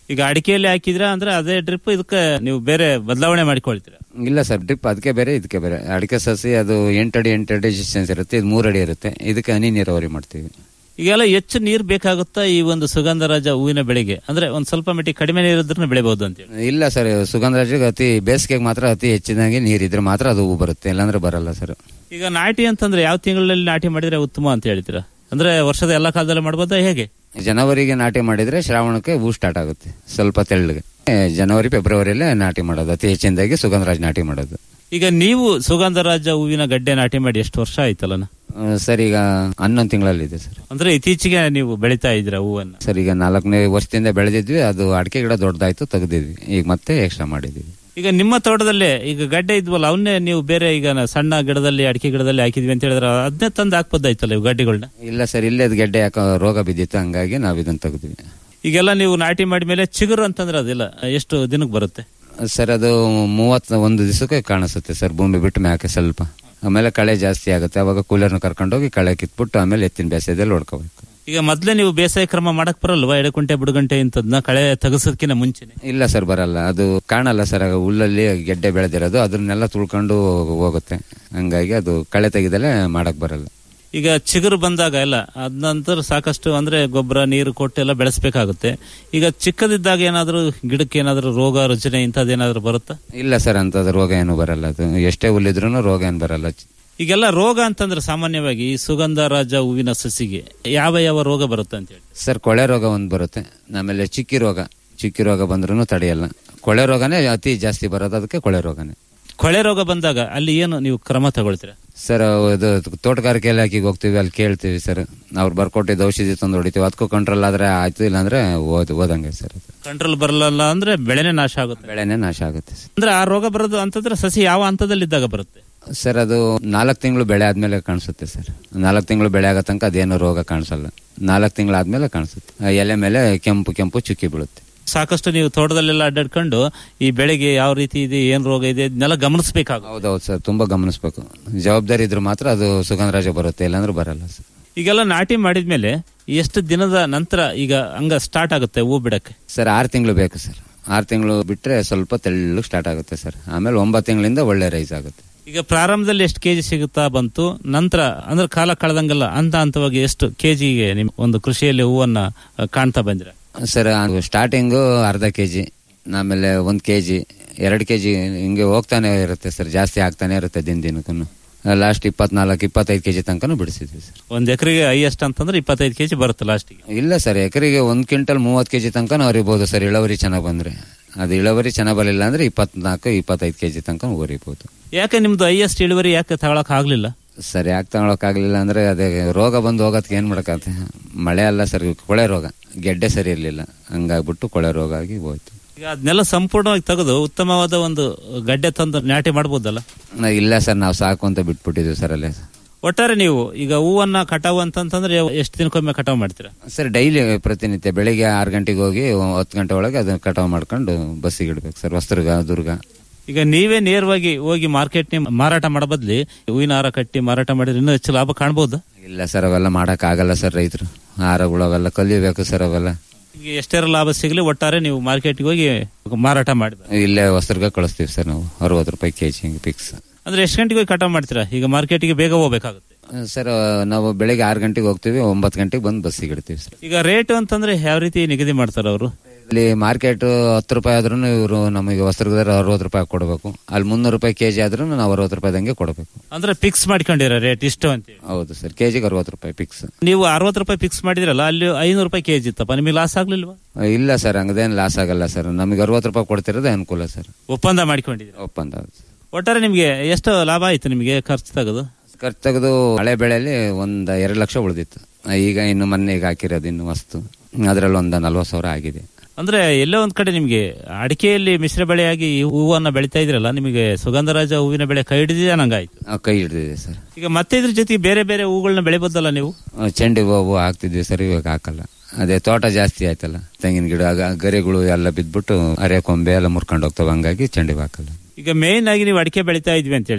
ಈಗ ಅಡಿಕೆಯಲ್ಲಿ ಹಾಕಿದ್ರ ಅಂದ್ರೆ ಅದೇ ಡ್ರಿಪ್ ಇದಕ್ಕೆ ನೀವು ಬೇರೆ ಬದಲಾವಣೆ ಮಾಡಿಕೊಳ್ತೀರಾ ಇಲ್ಲ ಸರ್ ಡ್ರಿಪ್ ಅದಕ್ಕೆ ಬೇರೆ ಇದಕ್ಕೆ ಬೇರೆ ಅಡಿಕೆ ಸಸಿ ಅದು ಎಂಟಡಿ ಎಂಟಡಿ ಡಿಸ್ಟೆನ್ಸ್ ಇರುತ್ತೆ ಇದು ಮೂರಡಿ ಇರುತ್ತೆ ಇದಕ್ಕೆ ಹನಿ ನೀರಾವರಿ ಮಾಡ್ತೀವಿ ಈಗೆಲ್ಲ ಹೆಚ್ಚು ನೀರು ಬೇಕಾಗುತ್ತಾ ಈ ಒಂದು ಸುಗಂಧರಾಜ ಹೂವಿನ ಬೆಳೆಗೆ ಅಂದ್ರೆ ಒಂದ್ ಸ್ವಲ್ಪ ಮಟ್ಟಿಗೆ ಕಡಿಮೆ ನೀರಿದ್ರೆ ಬೆಳಿಬಹುದು ಅಂತೇಳಿ ಇಲ್ಲ ಸರ್ ಸುಗಂಧರಾಜಿಗೆ ಅತಿ ಬೇಸಿಗೆಗೆ ಮಾತ್ರ ಅತಿ ಹೆಚ್ಚಿನಾಗಿ ನೀರಿದ್ರೆ ಮಾತ್ರ ಅದು ಹೂ ಬರುತ್ತೆ ಇಲ್ಲಾಂದ್ರೆ ಬರಲ್ಲ ಸರ್ ಈಗ ನಾಟಿ ಅಂತಂದ್ರೆ ಯಾವ ತಿಂಗಳಲ್ಲಿ ನಾಟಿ ಮಾಡಿದ್ರೆ ಉತ್ತಮ ಅಂತ ಹೇಳ್ತೀರಾ ಅಂದ್ರೆ ವರ್ಷದ ಎಲ್ಲಾ ಕಾಲದಲ್ಲಿ ಮಾಡ್ಬೋದಾ ಹೇಗೆ ಜನವರಿಗೆ ನಾಟಿ ಮಾಡಿದ್ರೆ ಶ್ರಾವಣಕ್ಕೆ ಹೂ ಸ್ಟಾರ್ಟ್ ಆಗುತ್ತೆ ಸ್ವಲ್ಪ ತೆಳ್ಳಗೆ ಏ, ಜನವರಿ ಫೆಬ್ರವರಿಯಲ್ಲೇ ನಾಟಿ ಮಾಡೋದು ಅತಿ ಹೆಚ್ಚಿನದಾಗಿ ಸುಗಂಧರಾಜ್ ನಾಟಿ ಮಾಡೋದು ಈಗ ನೀವು ಸುಗಂಧರಾಜ ಹೂವಿನ ಗಡ್ಡೆ ನಾಟಿ ಮಾಡಿ ಎಷ್ಟು ವರ್ಷ ಆಯ್ತಲ್ಲ ಆ, ಸರ್ ಈಗ ಹನ್ನೊಂದು ತಿಂಗಳಲ್ಲಿದೆ ಸರ್ ಅಂದ್ರೆ ಇತ್ತೀಚೆಗೆ ನೀವು ಬೆಳಿತಾ ಇದ್ರ ಹೂವನ್ನ ಸರ್ ಈಗ ನಾಲ್ಕನೇ ವರ್ಷದಿಂದ ಬೆಳೆದಿದ್ವಿ ಅದು ಅಡಿಕೆ ಗಿಡ ದೊಡ್ಡದಾಯ್ತು ತೆಗೆದಿದ್ವಿ ಈಗ ಮತ್ತೆ ಎಕ್ಸ್ಟ್ರಾ ಮಾಡಿದ್ವಿ ಈಗ ನಿಮ್ಮ ತೋಟದಲ್ಲೇ ಈಗ ಗಡ್ಡೆ ಇದ್ವಲ್ಲ ಅವನ್ನೇ ನೀವು ಬೇರೆ ಈಗ ನ- ಸಣ್ಣ ಗಿಡದಲ್ಲಿ ಅಡಿಕೆ ಗಿಡದಲ್ಲಿ ಹಾಕಿದ್ವಿ ಅಂತ ಹೇಳಿದ್ರೆ ಅದನ್ನೇ ತಂದು ಹಾಕ್ಬೋದಾಯ್ತಲ್ಲ ಇವು ಗಡ್ಡೆಗಳನ್ನ ಇಲ್ಲ ಸರ್ ಇಲ್ಲೇ ಅದು ಗೆಡ್ಡೆ ಯಾಕೋ ರೋಗ ಬಿದ್ದಿತ್ತು ಹಂಗಾಗಿ ನಾವು ಇದನ್ನ ತೆಗೆದ್ವಿ ಈಗೆಲ್ಲ ನೀವು ನಾಟಿ ಮಾಡಿದ್ಮೇಲೆ ಚಿಗುರು ಅಂತಂದ್ರೆ ಅದಿಲ್ಲ ಎಷ್ಟು ದಿನಕ್ಕೆ ಬರುತ್ತೆ ಸರ್ ಅದು ಮೂವತ್ತ ಒಂದು ದಿವಸಕ್ಕೆ ಕಾಣಿಸುತ್ತೆ ಸರ್ ಭೂಮಿ ಬಿಟ್ಟು ಮ್ಯಾಕೆ ಸ್ವಲ್ಪ ಆಮೇಲೆ ಕಳೆ ಜಾಸ್ತಿ ಆಗುತ್ತೆ ಅವಾಗ ಕೂಲರ್ನ ಕರ್ಕೊಂಡೋಗಿ ಕಳೆ ಕಿತ್ಬಿಟ್ಟು ಆಮೇಲೆ ಎತ್ತಿನ ಬೇಸಾಯದಲ್ಲಿ ಹೊಡ್ಕೋಬೇಕು ಈಗ ಮೊದ್ಲೇ ನೀವು ಬೇಸಾಯ ಕ್ರಮ ಮಾಡಕ್ ಬರಲ್ವಾ ಎಡಕುಂಟೆ ಬುಡಗಂಟೆ ಇಂಥದ್ನ ಕಳೆ ತೆಗೆಸೋದಕ್ಕಿಂತ ಮುಂಚೆನೆ ಇಲ್ಲ ಸರ್ ಬರಲ್ಲ ಅದು ಕಾಣಲ್ಲ ಸರ್ ಆಗ ಹುಲ್ಲಲ್ಲಿ ಗೆಡ್ಡೆ ಬೆಳೆದಿರೋದು ಅದನ್ನೆಲ್ಲ ತುಳ್ಕೊಂಡು ಹೋಗುತ್ತೆ ಹಂಗಾಗಿ ಅದು ಕಳೆ ತೆಗೆದಲ್ಲೇ ಮಾಡಕ್ ಬರಲ್ಲ ಈಗ ಚಿಗುರು ಬಂದಾಗ ಎಲ್ಲ ಅದ ನಂತರ ಸಾಕಷ್ಟು ಅಂದ್ರೆ ಗೊಬ್ಬರ ನೀರು ಕೊಟ್ಟು ಎಲ್ಲ ಬೆಳೆಸಬೇಕಾಗುತ್ತೆ ಈಗ ಚಿಕ್ಕದಿದ್ದಾಗ ಏನಾದ್ರೂ ಗಿಡಕ್ಕೆ ಏನಾದ್ರೂ ರೋಗ ರುಜಿನ ಇಂಥದ್ದೇನಾದ್ರೂ ಬರುತ್ತಾ ಇಲ್ಲ ಸರ್ ಅಂತದ್ ರೋಗ ಏನು ಬರಲ್ಲ ಅದು ಎಷ್ಟೇ ಹುಲ್ಲಿದ್ರು ರೋಗ ಏನು ಬರಲ್ಲ ಈಗೆಲ್ಲ ರೋಗ ಅಂತಂದ್ರೆ ಸಾಮಾನ್ಯವಾಗಿ ಈ ಸುಗಂಧ ರಾಜ ಹೂವಿನ ಸಸಿಗೆ ಯಾವ ಯಾವ ರೋಗ ಬರುತ್ತೆ ಅಂತ ಹೇಳಿ ಸರ್ ಕೊಳೆ ರೋಗ ಒಂದು ಬರುತ್ತೆ ಆಮೇಲೆ ಚಿಕ್ಕಿ ರೋಗ ಚಿಕ್ಕಿ ರೋಗ ಬಂದ್ರೂ ತಡೆಯಲ್ಲ ಕೊಳೆ ರೋಗನೇ ಅತಿ ಜಾಸ್ತಿ ಬರೋದು ಅದಕ್ಕೆ ಕೊಳೆ ರೋಗನೇ ಕೊಳೆ ರೋಗ ಬಂದಾಗ ಅಲ್ಲಿ ಏನು ನೀವು ಕ್ರಮ ತಗೊಳ್ತೀರಾ ಸರ್ ಇದು ತೋಟಗಾರಿಕೆ ಇಲಾಖೆಗೆ ಹೋಗ್ತೀವಿ ಅಲ್ಲಿ ಕೇಳ್ತೀವಿ ಸರ್ ಅವ್ರು ಬರ್ಕೊಟ್ಟಿದ್ದು ಔಷಧಿ ತಂದು ಹೊಡಿತೀವಿ ಅದಕ್ಕೂ ಕಂಟ್ರೋಲ್ ಆದ್ರೆ ಆಯ್ತು ಇಲ್ಲಾಂದ್ರೆ ಓದ್ ಓದಂಗೆ ಸರ್ ಅದು. ಕಂಟ್ರೋಲ್ ಬರಲ್ಲ ಅಂದ್ರೆ ಬೆಳೆನೇ ನಾಶ ಆಗುತ್ತೆ ಬೆಳೆನೇ ನಾಶ ಆಗುತ್ತೆ ಸರ್. ಅಂದ್ರೆ ಆ ರೋಗ ಬರೋದು ಅಂತಂದ್ರೆ ಸಸಿ ಯಾವ ಹಂತದಲ್ಲಿದ್ದಾಗ ಬರುತ್ತೆ ಸರ್ ಅದು ನಾಲ್ಕು ತಿಂಗಳು ಬೆಳೆ ಆದ್ಮೇಲೆ ಕಾಣಿಸುತ್ತೆ ಸರ್ ನಾಲ್ಕು ತಿಂಗಳು ಬೆಳೆ ಆಗೋ ತನಕ ಅದೇನು ರೋಗ ಕಾಣಿಸಲ್ಲ ನಾಲ್ಕು ತಿಂಗಳಾದ್ಮೇಲೆ ಕಾಣಿಸುತ್ತೆ ಆ ಎಲೆ ಮೇಲೆ ಕೆಂಪು ಕೆಂಪು ಚುಕ್ಕಿ ಬೀಳುತ್ತೆ ಸಾಕಷ್ಟು ನೀವು ತೋಟದಲ್ಲೆಲ್ಲ ಅಡ್ಡಾಡ್ಕೊಂಡು ಈ ಬೆಳೆಗೆ ಯಾವ ರೀತಿ ಇದೆ ಏನ್ ರೋಗ ಇದೆ ಇದನ್ನೆಲ್ಲ ಗಮನಿಸಬೇಕಾಗುತ್ತೆ ಹೌದೌದು ಸರ್ ತುಂಬಾ ಗಮನಿಸಬೇಕು ಜವಾಬ್ದಾರಿ ಇದ್ರೆ ಮಾತ್ರ ಅದು ಸುಗಂಧರಾಜ ಬರುತ್ತೆ ಇಲ್ಲಾಂದ್ರೆ ಬರಲ್ಲ ಸರ್ ಈಗೆಲ್ಲ ನಾಟಿ ಮಾಡಿದ್ಮೇಲೆ ಎಷ್ಟು ದಿನದ ನಂತರ ಈಗ ಹಂಗ ಸ್ಟಾರ್ಟ್ ಆಗುತ್ತೆ ಹೂ ಬಿಡಕ್ಕೆ ಸರ್ ಆರು ತಿಂಗಳು ಬೇಕು ಸರ್ ಆರು ತಿಂಗಳು ಬಿಟ್ರೆ ಸ್ವಲ್ಪ ತೆಳ್ಳಗೆ ಸ್ಟಾರ್ಟ್ ಆಗುತ್ತೆ ಸರ್ ಆಮೇಲೆ ಒಂಬತ್ತು ತಿಂಗಳಿಂದ ಒಳ್ಳೆ ರೈಸ್ ಆಗುತ್ತೆ ಈಗ ಪ್ರಾರಂಭದಲ್ಲಿ ಎಷ್ಟು ಕೆಜಿ ಸಿಗುತ್ತಾ ಬಂತು ನಂತರ ಅಂದ್ರೆ ಕಾಲ ಕಳೆದಂಗೆಲ್ಲ ಹಂತ ಹಂತವಾಗಿ ಎಷ್ಟು ಕೆಜಿಗೆ ನಿಮ್ ಒಂದು ಕೃಷಿಯಲ್ಲಿ ಹೂವನ್ನ ಆ, ಕಾಣ್ತಾ ಬಂದಿರ ಸರ್ ಸ್ಟಾರ್ಟಿಂಗು ಅರ್ಧ ಕೆ ಜಿ ಆಮೇಲೆ ಒಂದು ಕೆ ಜಿ ಎರಡು ಕೆ ಜಿ ಹಿಂಗೆ ಹೋಗ್ತಾನೆ ಇರುತ್ತೆ ಸರ್ ಜಾಸ್ತಿ ಆಗ್ತಾನೆ ಇರುತ್ತೆ ದಿನ ದಿನಕ್ಕೂ ಲಾಸ್ಟ್ ಇಪ್ಪತ್ನಾಲ್ಕು ಇಪ್ಪತ್ತೈದು ಕೆ ಜಿ ತನಕನೂ ಬಿಡಿಸಿದ್ವಿ ಸರ್ ಒಂದ್ ಎಕರೆಗೆ ಹೈಯೆಸ್ಟ್ ಅಂತಂದ್ರೆ ಇಪ್ಪತ್ತೈದು ಕೆಜಿ ಬರುತ್ತೆ ಲಾಸ್ಟಿಗೆ ಇಲ್ಲ ಸರ್ ಎಕರೆಗೆ ಒಂದು ಕ್ವಿಂಟಲ್ ಮೂವತ್ತು ಕೆ ಜಿ ತನಕ ಅರಿಬೋದು ಸರ್ ಇಳುವರಿ ಚೆನ್ನಾಗಿ ಬಂದ್ರೆ ಅದು ಇಳುವರಿ ಚೆನ್ನಾಗಿ ಬರಲಿಲ್ಲ ಅಂದ್ರೆ ಇಪ್ಪತ್ನಾಲ್ಕು ಇಪ್ಪತ್ತೈದು ಕೆ ಜಿ ತನಕ ಉರಿಬೋದು ಯಾಕೆ ನಿಮ್ದು ಹೈಯೆಸ್ಟ್ ಇಳುವರಿ ಯಾಕೆ ತಗೊಳಕ್ ಆಗ್ಲಿಲ್ಲ ಸರ್ ಯಾಕೆ ತಗೊಳಕ್ಕಾಗಲಿಲ್ಲ ಅಂದ್ರೆ ಅದೇ ರೋಗ ಬಂದು ಹೋಗೋದಕ್ಕೆ ಏನು ಮಾಡೋಕ್ಕಾಗತ್ತೆ ಮಳೆ ಅಲ್ಲ ಸರ್ ಕೊಳೆ ರೋಗ ಗೆಡ್ಡೆ ಸರಿ ಇರಲಿಲ್ಲ ಹಂಗಾಗ್ಬಿಟ್ಟು ಕೊಳೆ ರೋಗ ಆಗಿ ಹೋಯ್ತು ಈಗ ಅದನ್ನೆಲ್ಲ ಸಂಪೂರ್ಣವಾಗಿ ತೆಗೆದು ಉತ್ತಮವಾದ ಒಂದು ಗಡ್ಡೆ ತಂದು ನಾಟಿ ಮಾಡ್ಬೋದಲ್ಲ ನಾ- ಇಲ್ಲ ಸರ್ ನಾವು ಸಾಕು ಅಂತ ಬಿಟ್ಬಿಟ್ಟಿದ್ವಿ ಸರ್ ಅಲ್ಲೇ ಒಟ್ಟಾರೆ ನೀವು ಈಗ ಹೂವನ್ನ ಕಟಾವು ಅಂತಂತಂದ್ರೆ ಎಷ್ಟು ದಿನಕ್ಕೊಮ್ಮೆ ಕಟಾವು ಮಾಡ್ತೀರಾ ಸರ್ ಡೈಲಿ ಪ್ರತಿನಿತ್ಯ ಬೆಳಿಗ್ಗೆ ಆರು ಗಂಟೆಗೆ ಹೋಗಿ ಹತ್ತು ಗಂಟೆ ಒಳಗೆ ಅದನ್ನ ಕಟಾವು ಮಾಡ್ಕೊಂಡು ಬಸ್ಸಿಗೆ ಇಡ್ಬೇಕು ಸರ್ ಹೊಸದುರ್ಗ ದುರ್ಗ ಈಗ ನೀವೇ ನೇರವಾಗಿ ಹೋಗಿ ಮಾರ್ಕೆಟ್ ಮಾರಾಟ ಮಾಡೋ ಬದ್ಲಿ ಹೂವಿನ ಹಾರ ಕಟ್ಟಿ ಮಾರಾಟ ಮಾಡಿದ್ರೆ ಇನ್ನೂ ಹೆಚ್ಚು ಲಾಭ ಕಾಣ್ಬೋದು ಇಲ್ಲ ಸರ್ ಅವೆಲ್ಲ ಮಾಡಕ್ ಆಗಲ್ಲ ಸರ್ ರೈತರು ಹಾರಗಳು ಅವೆಲ್ಲ ಕಲಿಬೇಕು ಸರ್ ಅವೆಲ್ಲ ಈಗ ಎಷ್ಟೇ ಲಾಭ ಸಿಗ್ಲಿ ಒಟ್ಟಾರೆ ನೀವು ಮಾರ್ಕೆಟ್ಗೆ ಹೋಗಿ ಮಾರಾಟ ಮಾಡಿ ಇಲ್ಲೇ ಹೊಸದುರ್ಗ ಕಳಿಸ್ತೀವಿ ಸರ್ ನಾವು ಅರವತ್ತು ರೂಪಾಯಿ ಕೆ ಜಿ ಹಿಂಗೆ ಫಿಕ್ಸ್ ಅಂದ್ರೆ ಎಷ್ಟು ಗಂಟೆಗೆ ಹೋಗಿ ಕಟಾವು ಮಾಡ್ತೀರಾ ಈಗ ಮಾರ್ಕೆಟ್ಗೆ ಬೇಗ ಹೋಗ್ಬೇಕಾಗುತ್ತೆ ಸರ್ ನಾವು ಬೆಳಿಗ್ಗೆ ಆರು ಗಂಟೆಗೆ ಹೋಗ್ತೀವಿ ಒಂಬತ್ತು ಗಂಟೆಗೆ ಬಂದು ಬಸ್ಸಿಗೆ ಇಡ್ತೀವಿ ಸರ್ ಈಗ ರೇಟ್ ಅಂತಂದ್ರೆ ಯಾವ ರೀತಿ ನಿಗದಿ ಮಾಡ್ತಾರ ಅವರು ಇಲ್ಲಿ ಮಾರ್ಕೆಟ್ ಹತ್ತು ರೂಪಾಯಿ ಆದ್ರೂ ಇವರು ನಮಗೆ ಹೊಸದುರ್ಗದಲ್ಲಿ ಅರವತ್ತು ರೂಪಾಯಿ ಕೊಡಬೇಕು ಅಲ್ಲಿ ಮುನ್ನೂರು ರೂಪಾಯಿ ಕೆ ಜಿ ಆದ್ರೂ ನಾವು ಅರವತ್ತು ರೂಪಾಯಿದಂಗೆ ಕೊಡಬೇಕು ಅಂದ್ರೆ ಫಿಕ್ಸ್ ಮಾಡ್ಕೊಂಡಿರ ರೇಟ್ ಇಷ್ಟು ಅಂತ ಹೌದು ಸರ್ ಕೆ ಜಿಗೆ ಅರವತ್ತು ರೂಪಾಯಿ ಫಿಕ್ಸ್ ನೀವು ಅರವತ್ತು ರೂಪಾಯಿ ಫಿಕ್ಸ್ ಮಾಡಿದ್ರಲ್ಲ ಅಲ್ಲಿ ಐನೂರು ರೂಪಾಯಿ ಕೆಜಿ ಇತ್ತಪ್ಪ ನಿಮಗೆ ಲಾಸ್ ಆಗ್ಲಿಲ್ವಾ ಇಲ್ಲ ಸರ್ ಹಂಗದೇನು ಲಾಸ್ ಆಗಲ್ಲ ಸರ್ ನಮಗೆ ಅರವತ್ತು ರೂಪಾಯಿ ಕೊಡ್ತಿರೋದೇ ಅನುಕೂಲ ಸರ್ ಒಪ್ಪಂದ ಮಾಡ್ಕೊಂಡಿದ್ದೀರಾ ಒಪ್ಪಂದ ಹೌದು. ಒಟ್ಟಾರೆ ನಿಮ್ಗೆ ಎಷ್ಟು ಲಾಭ ಆಯ್ತು ನಿಮಗೆ ಖರ್ಚು ತೆಗೆದು ಖರ್ಚು ತೆಗೆದು ಹಳೆ ಬೆಳೆಯಲ್ಲಿ ಒಂದು ಎರಡು ಲಕ್ಷ ಉಳಿದಿತ್ತು ಈಗ ಇನ್ನು ಮೊನ್ನೆ ಈಗ ಹಾಕಿರೋದು ಇನ್ನು ವಸ್ತು ಅದರಲ್ಲಿ ಒಂದು ನಲ್ವತ್ತು ಸಾವಿರ ಆಗಿದೆ ಅಂದ್ರೆ ಎಲ್ಲೋ ಒಂದ್ ಕಡೆ ನಿಮ್ಗೆ ಅಡಿಕೆಯಲ್ಲಿ ಮಿಶ್ರ ಬೆಳೆಯಾಗಿ ಈ ಹೂವನ್ನ ಬೆಳಿತಾ ಇದ್ರಲ್ಲ ನಿಮಗೆ ಸುಗಂಧರಾಜ ಹೂವಿನ ಬೆಳೆ ಕೈ ಹಿಡಿದಿದೆ ನಂಗಾಯ್ತು ಆ, ಕೈ ಹಿಡಿದಿದೆ ಸರ್ ಈಗ ಮತ್ತೆ ಇದ್ರ ಜೊತೆಗೆ ಬೇರೆ ಬೇರೆ ಹೂಗಳನ್ನ ಬೆಳಿಬೋದಲ್ಲ ನೀವು ಆ, ಚೆಂಡು ಹೂವು ಹಾಕ್ತಿದ್ವಿ ಸರ್ ಇವಾಗ ಹಾಕಲ್ಲ ಅದೇ ತೋಟ ಜಾಸ್ತಿ ಆಯ್ತಲ್ಲ ತೆಂಗಿನ ಗಿಡ ಗ- ಗರಿಗಳು ಎಲ್ಲ ಬಿದ್ಬಿಟ್ಟು ಅರೆ ಕೊಂಬೆ ಎಲ್ಲ ಮುರ್ಕೊಂಡು ಹೋಗ್ತವೆ ಹಂಗಾಗಿ ಚೆಂಡು ಹೂ ಹಾಕಲ್ಲ ಈಗ ಮೇನ್ ಆಗಿ ನೀವು ಅಡಿಕೆ ಬೆಳಿತಾ ಇದ್ವಿ ಅಂತ ಹೇಳಿದ್ರ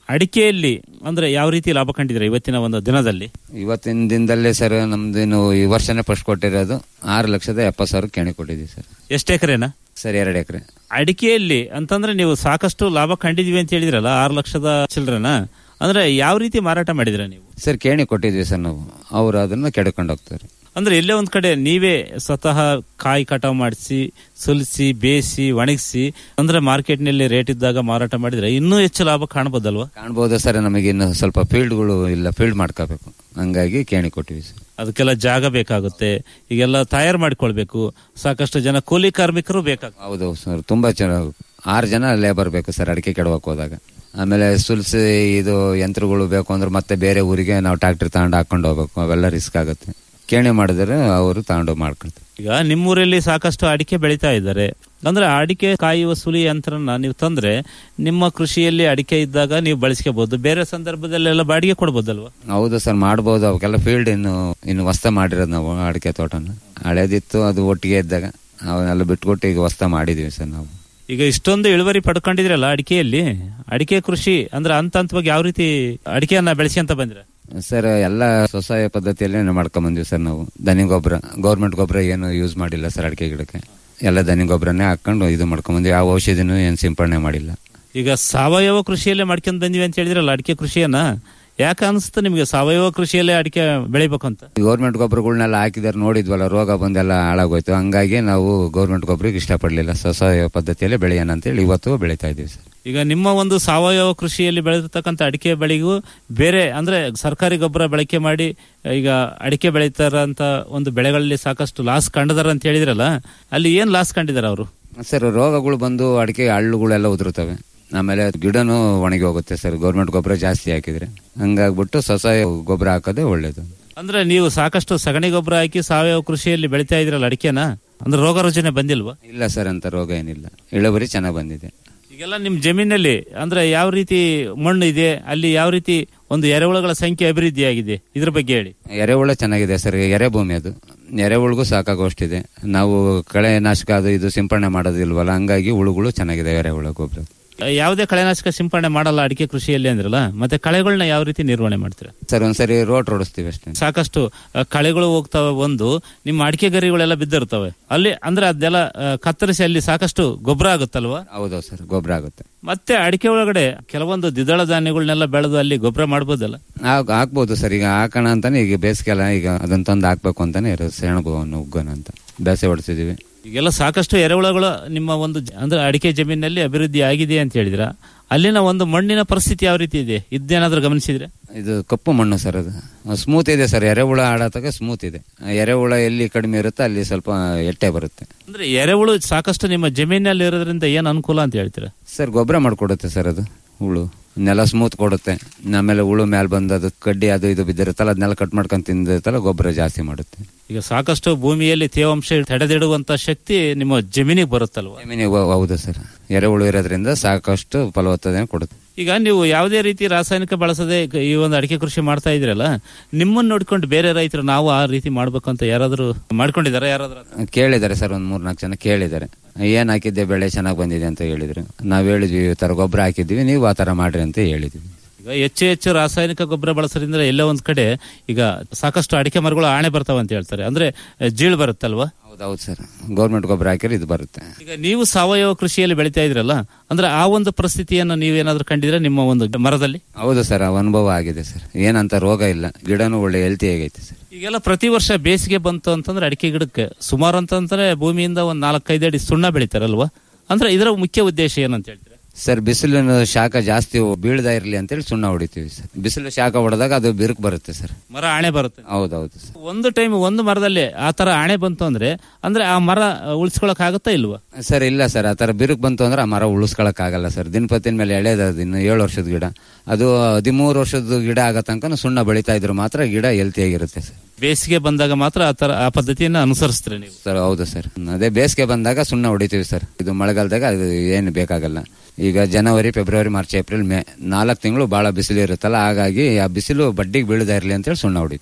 ಅಡಿಕೆಯಲ್ಲಿ ಅಂದ್ರೆ ಯಾವ ರೀತಿ ಲಾಭ ಕಂಡಿದ್ರೆ ಇವತ್ತಿನ ಒಂದು ದಿನದಲ್ಲಿ ಇವತ್ತಿನ ದಿನದಲ್ಲೇ ಸರ್ ನಮ್ದು ಈ ವರ್ಷನೇ ಫಸ್ಟ್ ಕೊಟ್ಟಿರೋದು ಆರು ಲಕ್ಷದ ಎಪ್ಪತ್ತು ಸಾವಿರ ಕೇಣಿ ಕೊಟ್ಟಿದ್ದೀವಿ ಸರ್ ಎಷ್ಟು ಎಕರೆನಾ ಸರ್ ಎರಡು ಎಕರೆ ಅಡಿಕೆಯಲ್ಲಿ ಅಂತಂದ್ರೆ ನೀವು ಸಾಕಷ್ಟು ಲಾಭ ಕಂಡಿದೀವಿ ಅಂತ ಹೇಳಿದ್ರಲ್ಲ ಆರು ಲಕ್ಷದ ಚಿಲ್ಡ್ರನ ಅಂದ್ರೆ ಯಾವ ರೀತಿ ಮಾರಾಟ ಮಾಡಿದ್ರ ನೀವು ಸರ್ ಕೇಣಿ ಕೊಟ್ಟಿದ್ವಿ ಸರ್ ನಾವು ಅವರು ಅದನ್ನ ಕೆಡ್ಕೊಂಡು ಹೋಗ್ತಾರೆ ಅಂದ್ರೆ ಎಲ್ಲೇ ಒಂದ್ ಕಡೆ ನೀವೇ ಸ್ವತಃ ಕಾಯಿ ಕಟಾವ್ ಮಾಡಿಸಿ ಸುಲಿಸಿ ಬೇಯಿಸಿ ಒಣಗಿಸಿ ಅಂದ್ರೆ ಮಾರ್ಕೆಟ್ ನಲ್ಲಿ ರೇಟ್ ಇದ್ದಾಗ ಮಾರಾಟ ಮಾಡಿದ್ರೆ ಇನ್ನೂ ಹೆಚ್ಚು ಲಾಭ ಕಾಣಬಹುದಲ್ವಾ ಕಾಣ್ಬೋದು ಸರ್ ನಮಗೆ ಇನ್ನು ಸ್ವಲ್ಪ ಫೀಲ್ಡ್ಗಳು ಇಲ್ಲ ಫೀಲ್ಡ್ ಮಾಡ್ಕೋಬೇಕು ಹಂಗಾಗಿ ಕೇಣಿ ಕೊಟ್ಟಿವಿ ಸರ್ ಅದಕ್ಕೆಲ್ಲ ಜಾಗ ಬೇಕಾಗುತ್ತೆ ಈಗೆಲ್ಲ ತಯಾರು ಮಾಡ್ಕೊಳ್ಬೇಕು ಸಾಕಷ್ಟು ಜನ ಕೂಲಿ ಕಾರ್ಮಿಕರು ಬೇಕಾಗುತ್ತೆ ಹೌದು ಸರ್ ತುಂಬಾ ಚೆನ್ನಾಗಿ ಆರು ಜನ ಲೇಬರ್ ಬೇಕು ಸರ್ ಅಡಿಕೆ ಕೆಡವಕ್ಕೆ ಹೋದಾಗ ಆಮೇಲೆ ಸುಲ್ಸಿ ಇದು ಯಂತ್ರಗಳು ಬೇಕು ಅಂದ್ರೆ ಮತ್ತೆ ಬೇರೆ ಊರಿಗೆ ನಾವು ಟ್ರಾಕ್ಟರ್ ತಗೊಂಡು ಹಾಕೊಂಡು ಹೋಗ್ಬೇಕು ಅವೆಲ್ಲ ರಿಸ್ಕ್ ಆಗುತ್ತೆ ಕೇಣಿ ಮಾಡಿದ್ರೆ ಅವರು ತಗೊಂಡು ಮಾಡ್ಕೊಳ್ತಾರೆ ಈಗ ನಿಮ್ಮೂರಲ್ಲಿ ಸಾಕಷ್ಟು ಅಡಿಕೆ ಬೆಳೀತಾ ಇದ್ದಾರೆ ಅಂದ್ರೆ ಅಡಿಕೆ ಕಾಯುವ ಸುಲಿ ಯಂತ್ರನ ನೀವು ತಂದ್ರೆ ನಿಮ್ಮ ಕೃಷಿಯಲ್ಲಿ ಅಡಿಕೆ ಇದ್ದಾಗ ನೀವು ಬಳಸ್ಕೋಬಹುದು ಬೇರೆ ಸಂದರ್ಭದಲ್ಲೆಲ್ಲ ಬಾಡಿಗೆ ಕೊಡ್ಬೋದಲ್ವಾ ಹೌದು ಸರ್ ಮಾಡ್ಬೋದು ಅವಕ್ಕೆಲ್ಲ ಫೀಲ್ಡ್ ಇನ್ನು ಇನ್ನು ಹೊಸ್ತ ಮಾಡಿರೋದು ನಾವು ಅಡಿಕೆ ತೋಟನ ಹಳೇದಿತ್ತು ಅದು ಒಟ್ಟಿಗೆ ಇದ್ದಾಗ ಅವನ್ನೆಲ್ಲ ಬಿಟ್ಕೊಟ್ಟು ಈಗ ಹೊಸ್ತ ಮಾಡಿದೀವಿ ಸರ್ ನಾವು ಈಗ ಇಷ್ಟೊಂದು ಇಳುವರಿ ಪಡ್ಕೊಂಡಿದ್ರಲ್ಲ ಅಡಿಕೆಯಲ್ಲಿ ಅಡಿಕೆ ಕೃಷಿ ಅಂದ್ರೆ ಹಂತ ಹಂತವಾಗಿ ಯಾವ ರೀತಿ ಅಡಿಕೆಯನ್ನ ಬೆಳೆಸಿ ಅಂತ ಬಂದ್ರೆ ಸರ್ ಎಲ್ಲ ಸ್ವಸಹಾಯ ಪದ್ಧತಿಯಲ್ಲೇ ಮಾಡ್ಕೊಂಡ್ ಬಂದಿವಿ ಸರ್ ನಾವು ದನಿ ಗೊಬ್ಬರ ಗೌರ್ಮೆಂಟ್ ಗೊಬ್ಬರ ಏನು ಯೂಸ್ ಮಾಡಿಲ್ಲ ಸರ್ ಅಡಿಕೆ ಗಿಡಕ್ಕೆ ಎಲ್ಲ ದನಿ ಗೊಬ್ಬರನೇ ಹಾಕೊಂಡು ಇದು ಮಾಡ್ಕೊಂಡ್ ಬಂದಿವಿ ಯಾವ ಔಷಧಿನೂ ಏನು ಸಿಂಪಡಣೆ ಮಾಡಿಲ್ಲ ಈಗ ಸಾವಯವ ಕೃಷಿಯಲ್ಲೇ ಮಾಡ್ಕೊಂಡ್ ಬಂದಿವಿ ಅಂತ ಹೇಳಿದ್ರಲ್ಲ ಅಡಿಕೆ ಕೃಷಿಯನ್ನ ಯಾಕೆ ಅನಿಸ್ತು ನಿಮ್ಗೆ ಸಾವಯವ ಕೃಷಿಯಲ್ಲೇ ಅಡಿಕೆ ಬೆಳಿಬೇಕು ಅಂತ ಗೌರ್ಮೆಂಟ್ ಗೊಬ್ಬರಗಳನ್ನೆಲ್ಲ ಹಾಕಿದಾರೆ ನೋಡಿದ್ವಲ್ಲ ರೋಗ ಬಂದೆಲ್ಲ ಹಾಳಾಗೋಯ್ತು ಹಂಗಾಗಿ ನಾವು ಗೌರ್ಮೆಂಟ್ ಗೊಬ್ಬರಿಗೆ ಇಷ್ಟಪಡಲಿಲ್ಲ ಸ್ವಸಹಾಯ ಪದ್ಧತಿಯಲ್ಲೇ ಬೆಳೆಯೋಣ ಅಂತೇಳಿ ಇವತ್ತು ಬೆಳೀತಾ ಇದೀವಿ ಸರ್ ಈಗ ನಿಮ್ಮ ಒಂದು ಸಾವಯವ ಕೃಷಿಯಲ್ಲಿ ಬೆಳೆದಿರ್ತಕ್ಕಂಥ ಅಡಿಕೆ ಬೆಳೆಗೂ ಬೇರೆ ಅಂದ್ರೆ ಸರ್ಕಾರಿ ಗೊಬ್ಬರ ಬಳಕೆ ಮಾಡಿ ಈಗ ಅಡಿಕೆ ಬೆಳೀತಾರಂತ ಒಂದು ಬೆಳೆಗಳಲ್ಲಿ ಸಾಕಷ್ಟು ಲಾಸ್ ಕಂಡಿದಾರ ಅಂತ ಹೇಳಿದ್ರಲ್ಲ ಅಲ್ಲಿ ಏನ್ ಲಾಸ್ ಕಂಡಿದಾರ ಅವರು ಸರ್ ರೋಗಗಳು ಬಂದು ಅಡಿಕೆ ಹಳ್ಳುಗಳೆಲ್ಲ ಉದುರುತ್ತವೆ ಆಮೇಲೆ ಗಿಡನೂ ಒಣಗಿ ಹೋಗುತ್ತೆ ಸರ್ ಗೌರ್ಮೆಂಟ್ ಗೊಬ್ಬರ ಜಾಸ್ತಿ ಹಾಕಿದ್ರೆ ಹಂಗಾಗ್ಬಿಟ್ಟು ಸ್ವಸಹಾಯ ಗೊಬ್ಬರ ಹಾಕೋದೇ ಒಳ್ಳೇದು ಅಂದ್ರೆ ನೀವು ಸಾಕಷ್ಟು ಸಗಣಿ ಗೊಬ್ಬರ ಹಾಕಿ ಸಾವಯವ ಕೃಷಿಯಲ್ಲಿ ಬೆಳಿತಾ ಇದ್ರಲ್ಲ ಅಡಿಕೆನ ಅಂದ್ರೆ ರೋಗ ರುಜಿನ ಬಂದಿಲ್ವಾ ಇಲ್ಲ ಸರ್ ಅಂತ ರೋಗ ಏನಿಲ್ಲ ಇಳುವರಿ ಚೆನ್ನಾಗಿ ಬಂದಿದೆ ಈಗೆಲ್ಲ ನಿಮ್ ಜಮೀನಲ್ಲಿ ಅಂದ್ರೆ ಯಾವ ರೀತಿ ಮಣ್ಣು ಇದೆ ಅಲ್ಲಿ ಯಾವ ರೀತಿ ಒಂದು ಎರೆಹುಳಗಳ ಸಂಖ್ಯೆ ಅಭಿವೃದ್ಧಿ ಆಗಿದೆ ಇದ್ರ ಬಗ್ಗೆ ಹೇಳಿ ಎರೆಹುಳ ಚೆನ್ನಾಗಿದೆ ಸರ್ ಎರೆ ಭೂಮಿ ಅದು ಎರೆಹುಳುಗೂ ಸಾಕಾಗುವಷ್ಟಿದೆ ನಾವು ಕಳೆ ನಾಶಕ ಅದು ಇದು ಸಿಂಪಡಣೆ ಮಾಡೋದಿಲ್ವಲ್ಲ ಹಂಗಾಗಿ ಹುಳುಗಳು ಚೆನ್ನಾಗಿದೆ ಎರೆಹುಳ ಗೊಬ್ಬರ ಯಾವುದೇ ಕಳೆನಾಶಕ ಸಿಂಪಡಣೆ ಮಾಡಲ್ಲ ಅಡಿಕೆ ಕೃಷಿಯಲ್ಲಿ ಅಂದ್ರಲ್ಲ ಮತ್ತೆ ಕಳೆಗಳನ್ನ ಯಾವ ರೀತಿ ನಿರ್ವಹಣೆ ಮಾಡ್ತೀರಾ ಸರ್ ಒಂದ್ಸರಿ ರೋಟ್ ಹೊಡಿಸ್ತೀವಿ ಅಷ್ಟೇ ಸಾಕಷ್ಟು ಅಹ್, ಕಳೆಗಳು ಹೋಗ್ತವೆ ಒಂದು ನಿಮ್ಮ ಅಡಿಕೆ ಗರಿಗಳೆಲ್ಲ ಬಿದ್ದಿರ್ತವೆ ಅಲ್ಲಿ ಅಂದ್ರೆ ಅದೆಲ್ಲ ಅಹ್, ಕತ್ತರಿಸಿ ಅಲ್ಲಿ ಸಾಕಷ್ಟು ಗೊಬ್ಬರ ಆಗುತ್ತಲ್ವಾ ಹೌದು ಸರ್ ಗೊಬ್ಬರ ಆಗುತ್ತೆ ಮತ್ತೆ ಅಡಿಕೆ ಒಳಗಡೆ ಕೆಲವೊಂದು ದ್ವಿದಳ ಧಾನ್ಯಗಳನ್ನೆಲ್ಲ ಬೆಳೆದು ಅಲ್ಲಿ ಗೊಬ್ಬರ ಮಾಡ್ಬೋದಲ್ಲ ಹಾಕ್- ಹಾಕ್ಬೋದು ಸರ್ ಈಗ ಹಾಕೋಣ ಅಂತಾನೆ ಈಗ ಬೇಸಿಗೆಲ್ಲ ಈಗ ಅದನ್ನ ತಂದು ಹಾಕ್ಬೇಕು ಅಂತಾನೆ ಇರೋದು ಸೆಣಬು ಉಗ್ಗೋಣ ಅಂತ ಬೇಸೆ ಹೊಡಿಸಿದೀವಿ ಈಗೆಲ್ಲ ಸಾಕಷ್ಟು ಎರೆಹುಳಗಳು ನಿಮ್ಮ ಒಂದು ಜ- ಅಂದ್ರೆ ಅಡಿಕೆ ಜಮೀನಲ್ಲಿ ಅಭಿವೃದ್ಧಿ ಆಗಿದೆ ಅಂತ ಹೇಳಿದ್ರ ಅಲ್ಲಿನ ಒಂದು ಮಣ್ಣಿನ ಪರಿಸ್ಥಿತಿ ಯಾವ ರೀತಿ ಇದೆ ಇದ್ದೇನಾದ್ರೂ ಗಮನಿಸಿದ್ರೆ ಇದು ಕಪ್ಪು ಮಣ್ಣು ಸರ್ ಅದು ಸ್ಮೂತ್ ಇದೆ ಸರ್ ಎರೆಹುಳ ಆಡತಾಗ ಸ್ಮೂತ್ ಇದೆ ಎರೆಹುಳ ಎಲ್ಲಿ ಕಡಿಮೆ ಇರುತ್ತೆ ಅಲ್ಲಿ ಸ್ವಲ್ಪ ಎಟ್ಟೆ ಬರುತ್ತೆ ಅಂದ್ರೆ ಎರೆಹುಳು ಸಾಕಷ್ಟು ನಿಮ್ಮ ಜಮೀನಲ್ಲಿ ಇರೋದ್ರಿಂದ ಏನ್ ಅನುಕೂಲ ಅಂತ ಹೇಳ್ತೀರಾ ಸರ್ ಗೊಬ್ಬರ ಮಾಡಿಕೊಡುತ್ತೆ ಸರ್ ಅದು ಹುಳು ನೆಲ ಸ್ಮೂತ್ ಕೊಡುತ್ತೆ ಆಮೇಲೆ ಹುಳು ಮೇಲೆ ಬಂದು ಅದು ಕಡ್ಡಿ ಅದು ಇದು ಬಿದ್ದಿರುತ್ತಲ್ಲ ಅದನ್ನೆಲ್ಲ ಕಟ್ ಮಾಡ್ಕೊಂಡು ತಿಂದಿರುತ್ತಲ್ಲ ಗೊಬ್ಬರ ಜಾಸ್ತಿ ಮಾಡುತ್ತೆ ಈಗ ಸಾಕಷ್ಟು ಭೂಮಿಯಲ್ಲಿ ತೇವಾಂಶ ತಡೆದಿಡುವಂತ ಶಕ್ತಿ ನಿಮ್ಮ ಜಮೀನಿಗೆ ಬರುತ್ತಲ್ವಾ ಜಮೀನಿಗೆ ಹೌ- ಹೌದು ಸರ್ ಎರೆಹುಳು ಇರೋದ್ರಿಂದ ಸಾಕಷ್ಟು ಫಲವತ್ತತೆ ಕೊಡುತ್ತೆ ಈಗ ನೀವು ಯಾವುದೇ ರೀತಿ ರಾಸಾಯನಿಕ ಬಳಸದೆ ಗ- ಈ ಒಂದು ಅಡಿಕೆ ಕೃಷಿ ಮಾಡ್ತಾ ಇದ್ರಲ್ಲ ನಿಮ್ಮನ್ನ ನೋಡ್ಕೊಂಡು ಬೇರೆ ರೈತರು ನಾವು ಆ ರೀತಿ ಮಾಡ್ಬೇಕು ಅಂತ ಯಾರಾದ್ರೂ ಮಾಡ್ಕೊಂಡಿದಾರ ಯಾರಾದ್ರೂ ಕೇಳಿದ್ದಾರೆ ಸರ್ ಒಂದ್ ಮೂರ್ನಾಲ್ಕು ಜನ ಕೇಳಿದ್ದಾರೆ ಏನ್ ಹಾಕಿದ್ದೆ ಬೆಳೆ ಚೆನ್ನಾಗಿ ಬಂದಿದೆ ಅಂತ ಹೇಳಿದ್ರು ನಾವ್ ಹೇಳಿದ್ವಿ ಈ ತರ ಗೊಬ್ಬರ ಹಾಕಿದ್ವಿ ನೀವು ಆ ತರ ಮಾಡ್ರಿ ಅಂತ ಹೇಳಿದ್ವಿ ಈಗ ಹೆಚ್ಚು ಹೆಚ್ಚು ರಾಸಾಯನಿಕ ಗೊಬ್ಬರ ಬಳಸೋದ್ರಿಂದ ಎಲ್ಲೋ ಒಂದ್ ಕಡೆ ಈಗ ಸಾಕಷ್ಟು ಅಡಿಕೆ ಮರಗಳು ಆಣೆ ಬರ್ತಾವ ಅಂತ ಹೇಳ್ತಾರೆ ಅಂದ್ರೆ ಅಹ್, ಜೀಳು ಬರುತ್ತಲ್ವಾ ಹೌದೌದು ಸರ್ ಗೌರ್ಮೆಂಟ್ ಗೊಬ್ಬರ ಹಾಕಿದ್ರೆ ಇದು ಬರುತ್ತೆ ಈಗ ನೀವು ಸಾವಯವ ಕೃಷಿಯಲ್ಲಿ ಬೆಳಿತಾ ಇದ್ರಲ್ಲ ಅಂದ್ರೆ ಆ ಒಂದು ಪರಿಸ್ಥಿತಿಯನ್ನು ನೀವೇನಾದ್ರೂ ಕಂಡಿದ್ರೆ ನಿಮ್ಮ ಒಂದು ಮರದಲ್ಲಿ ಹೌದು ಸರ್ ಆ ಅನುಭವ ಆಗಿದೆ ಸರ್ ಏನಂತ ರೋಗ ಇಲ್ಲ ಗಿಡನೂ ಒಳ್ಳೆ ಹೆಲ್ತಿ ಆಗೈತೆ ಸರ್ ಈಗೆಲ್ಲ ಪ್ರತಿ ವರ್ಷ ಬೇಸಿಗೆ ಬಂತು ಅಂತಂದ್ರೆ ಅಡಿಕೆ ಗಿಡಕ್ಕೆ ಸುಮಾರು ಅಂತಂದ್ರೆ ಭೂಮಿಯಿಂದ ಒಂದ್ ನಾಲ್ಕೈದು ಅಡಿ ಸುಣ್ಣ ಬೆಳಿತಾರಲ್ವಾ ಅಂದ್ರೆ ಇದರ ಮುಖ್ಯ ಉದ್ದೇಶ ಏನಂತ ಹೇಳ್ತೀರಾ ಸರ್ ಬಿಸಿಲಿನ ಶಾಖ ಜಾಸ್ತಿ ಬೀಳದ ಇರಲಿ ಅಂತೇಳಿ ಸುಣ್ಣ ಹೊಡಿತೀವಿ ಸರ್ ಬಿಸಿಲು ಶಾಖ ಹೊಡೆದಾಗ ಅದು ಬಿರುಕು ಬರುತ್ತೆ ಸರ್ ಮರ ಆಣೆ ಬರುತ್ತೆ ಹೌದೌದು ಸರ್ ಒಂದು ಟೈಮ್ ಒಂದು ಮರದಲ್ಲಿ ಆ ತರ ಆಣೆ ಬಂತು ಅಂದ್ರೆ ಅಂದ್ರೆ ಆ ಮರ ಉಳಿಸ್ಕೊಳಕ್ ಆಗುತ್ತಾ ಇಲ್ವಾ ಸರ್ ಇಲ್ಲ ಸರ್ ಆ ತರ ಬಿರುಕು ಬಂತು ಅಂದ್ರೆ ಆ ಮರ ಉಳಿಸ್ಕೊಳಕ್ ಆಗಲ್ಲ ಸರ್ ದಿನಪತಿನ ಮೇಲೆ ಎಳೆದದು ಇನ್ನು ಏಳು ವರ್ಷದ ಗಿಡ ಅದು ಹದಿಮೂರು ವರ್ಷದ ಗಿಡ ಆಗೋ ತನಕ ಸುಣ್ಣ ಬೆಳಿತಾ ಇದ್ರು ಮಾತ್ರ ಗಿಡ ಹೆಲ್ತಿ ಆಗಿರುತ್ತೆ ಸರ್ ಬೇಸಿಗೆ ಬಂದಾಗ ಮಾತ್ರ ಆ ತರ ಆ ಪದ್ಧತಿಯನ್ನ ಅನುಸರಿಸ್ತೀರಿ ನೀವು ಸರ್ ಹೌದು ಸರ್ ಅದೇ ಬೇಸಿಗೆ ಬಂದಾಗ ಸುಣ್ಣ ಹೊಡಿತೀವಿ ಸರ್ ಇದು ಮಳೆಗಾಲದಾಗ ಅದು ಏನು ಬೇಕಾಗಲ್ಲ ಈಗ ಜನವರಿ ಫೆಬ್ರವರಿ ಮಾರ್ಚ್ ಏಪ್ರಿಲ್ ಮೇ ನಾಲ್ಕು ತಿಂಗಳು ಬಹಳ ಬಿಸಿಲು ಇರುತ್ತಲ್ಲ ಹಾಗಾಗಿ ಆ ಬಿಸಿಲು ಬಡ್ಡಿಗೆ ಬೀಳದ ಇರಲಿ ಅಂತೇಳಿ ಸುಣ್ಣ ಹೊಡಿತೀವಿ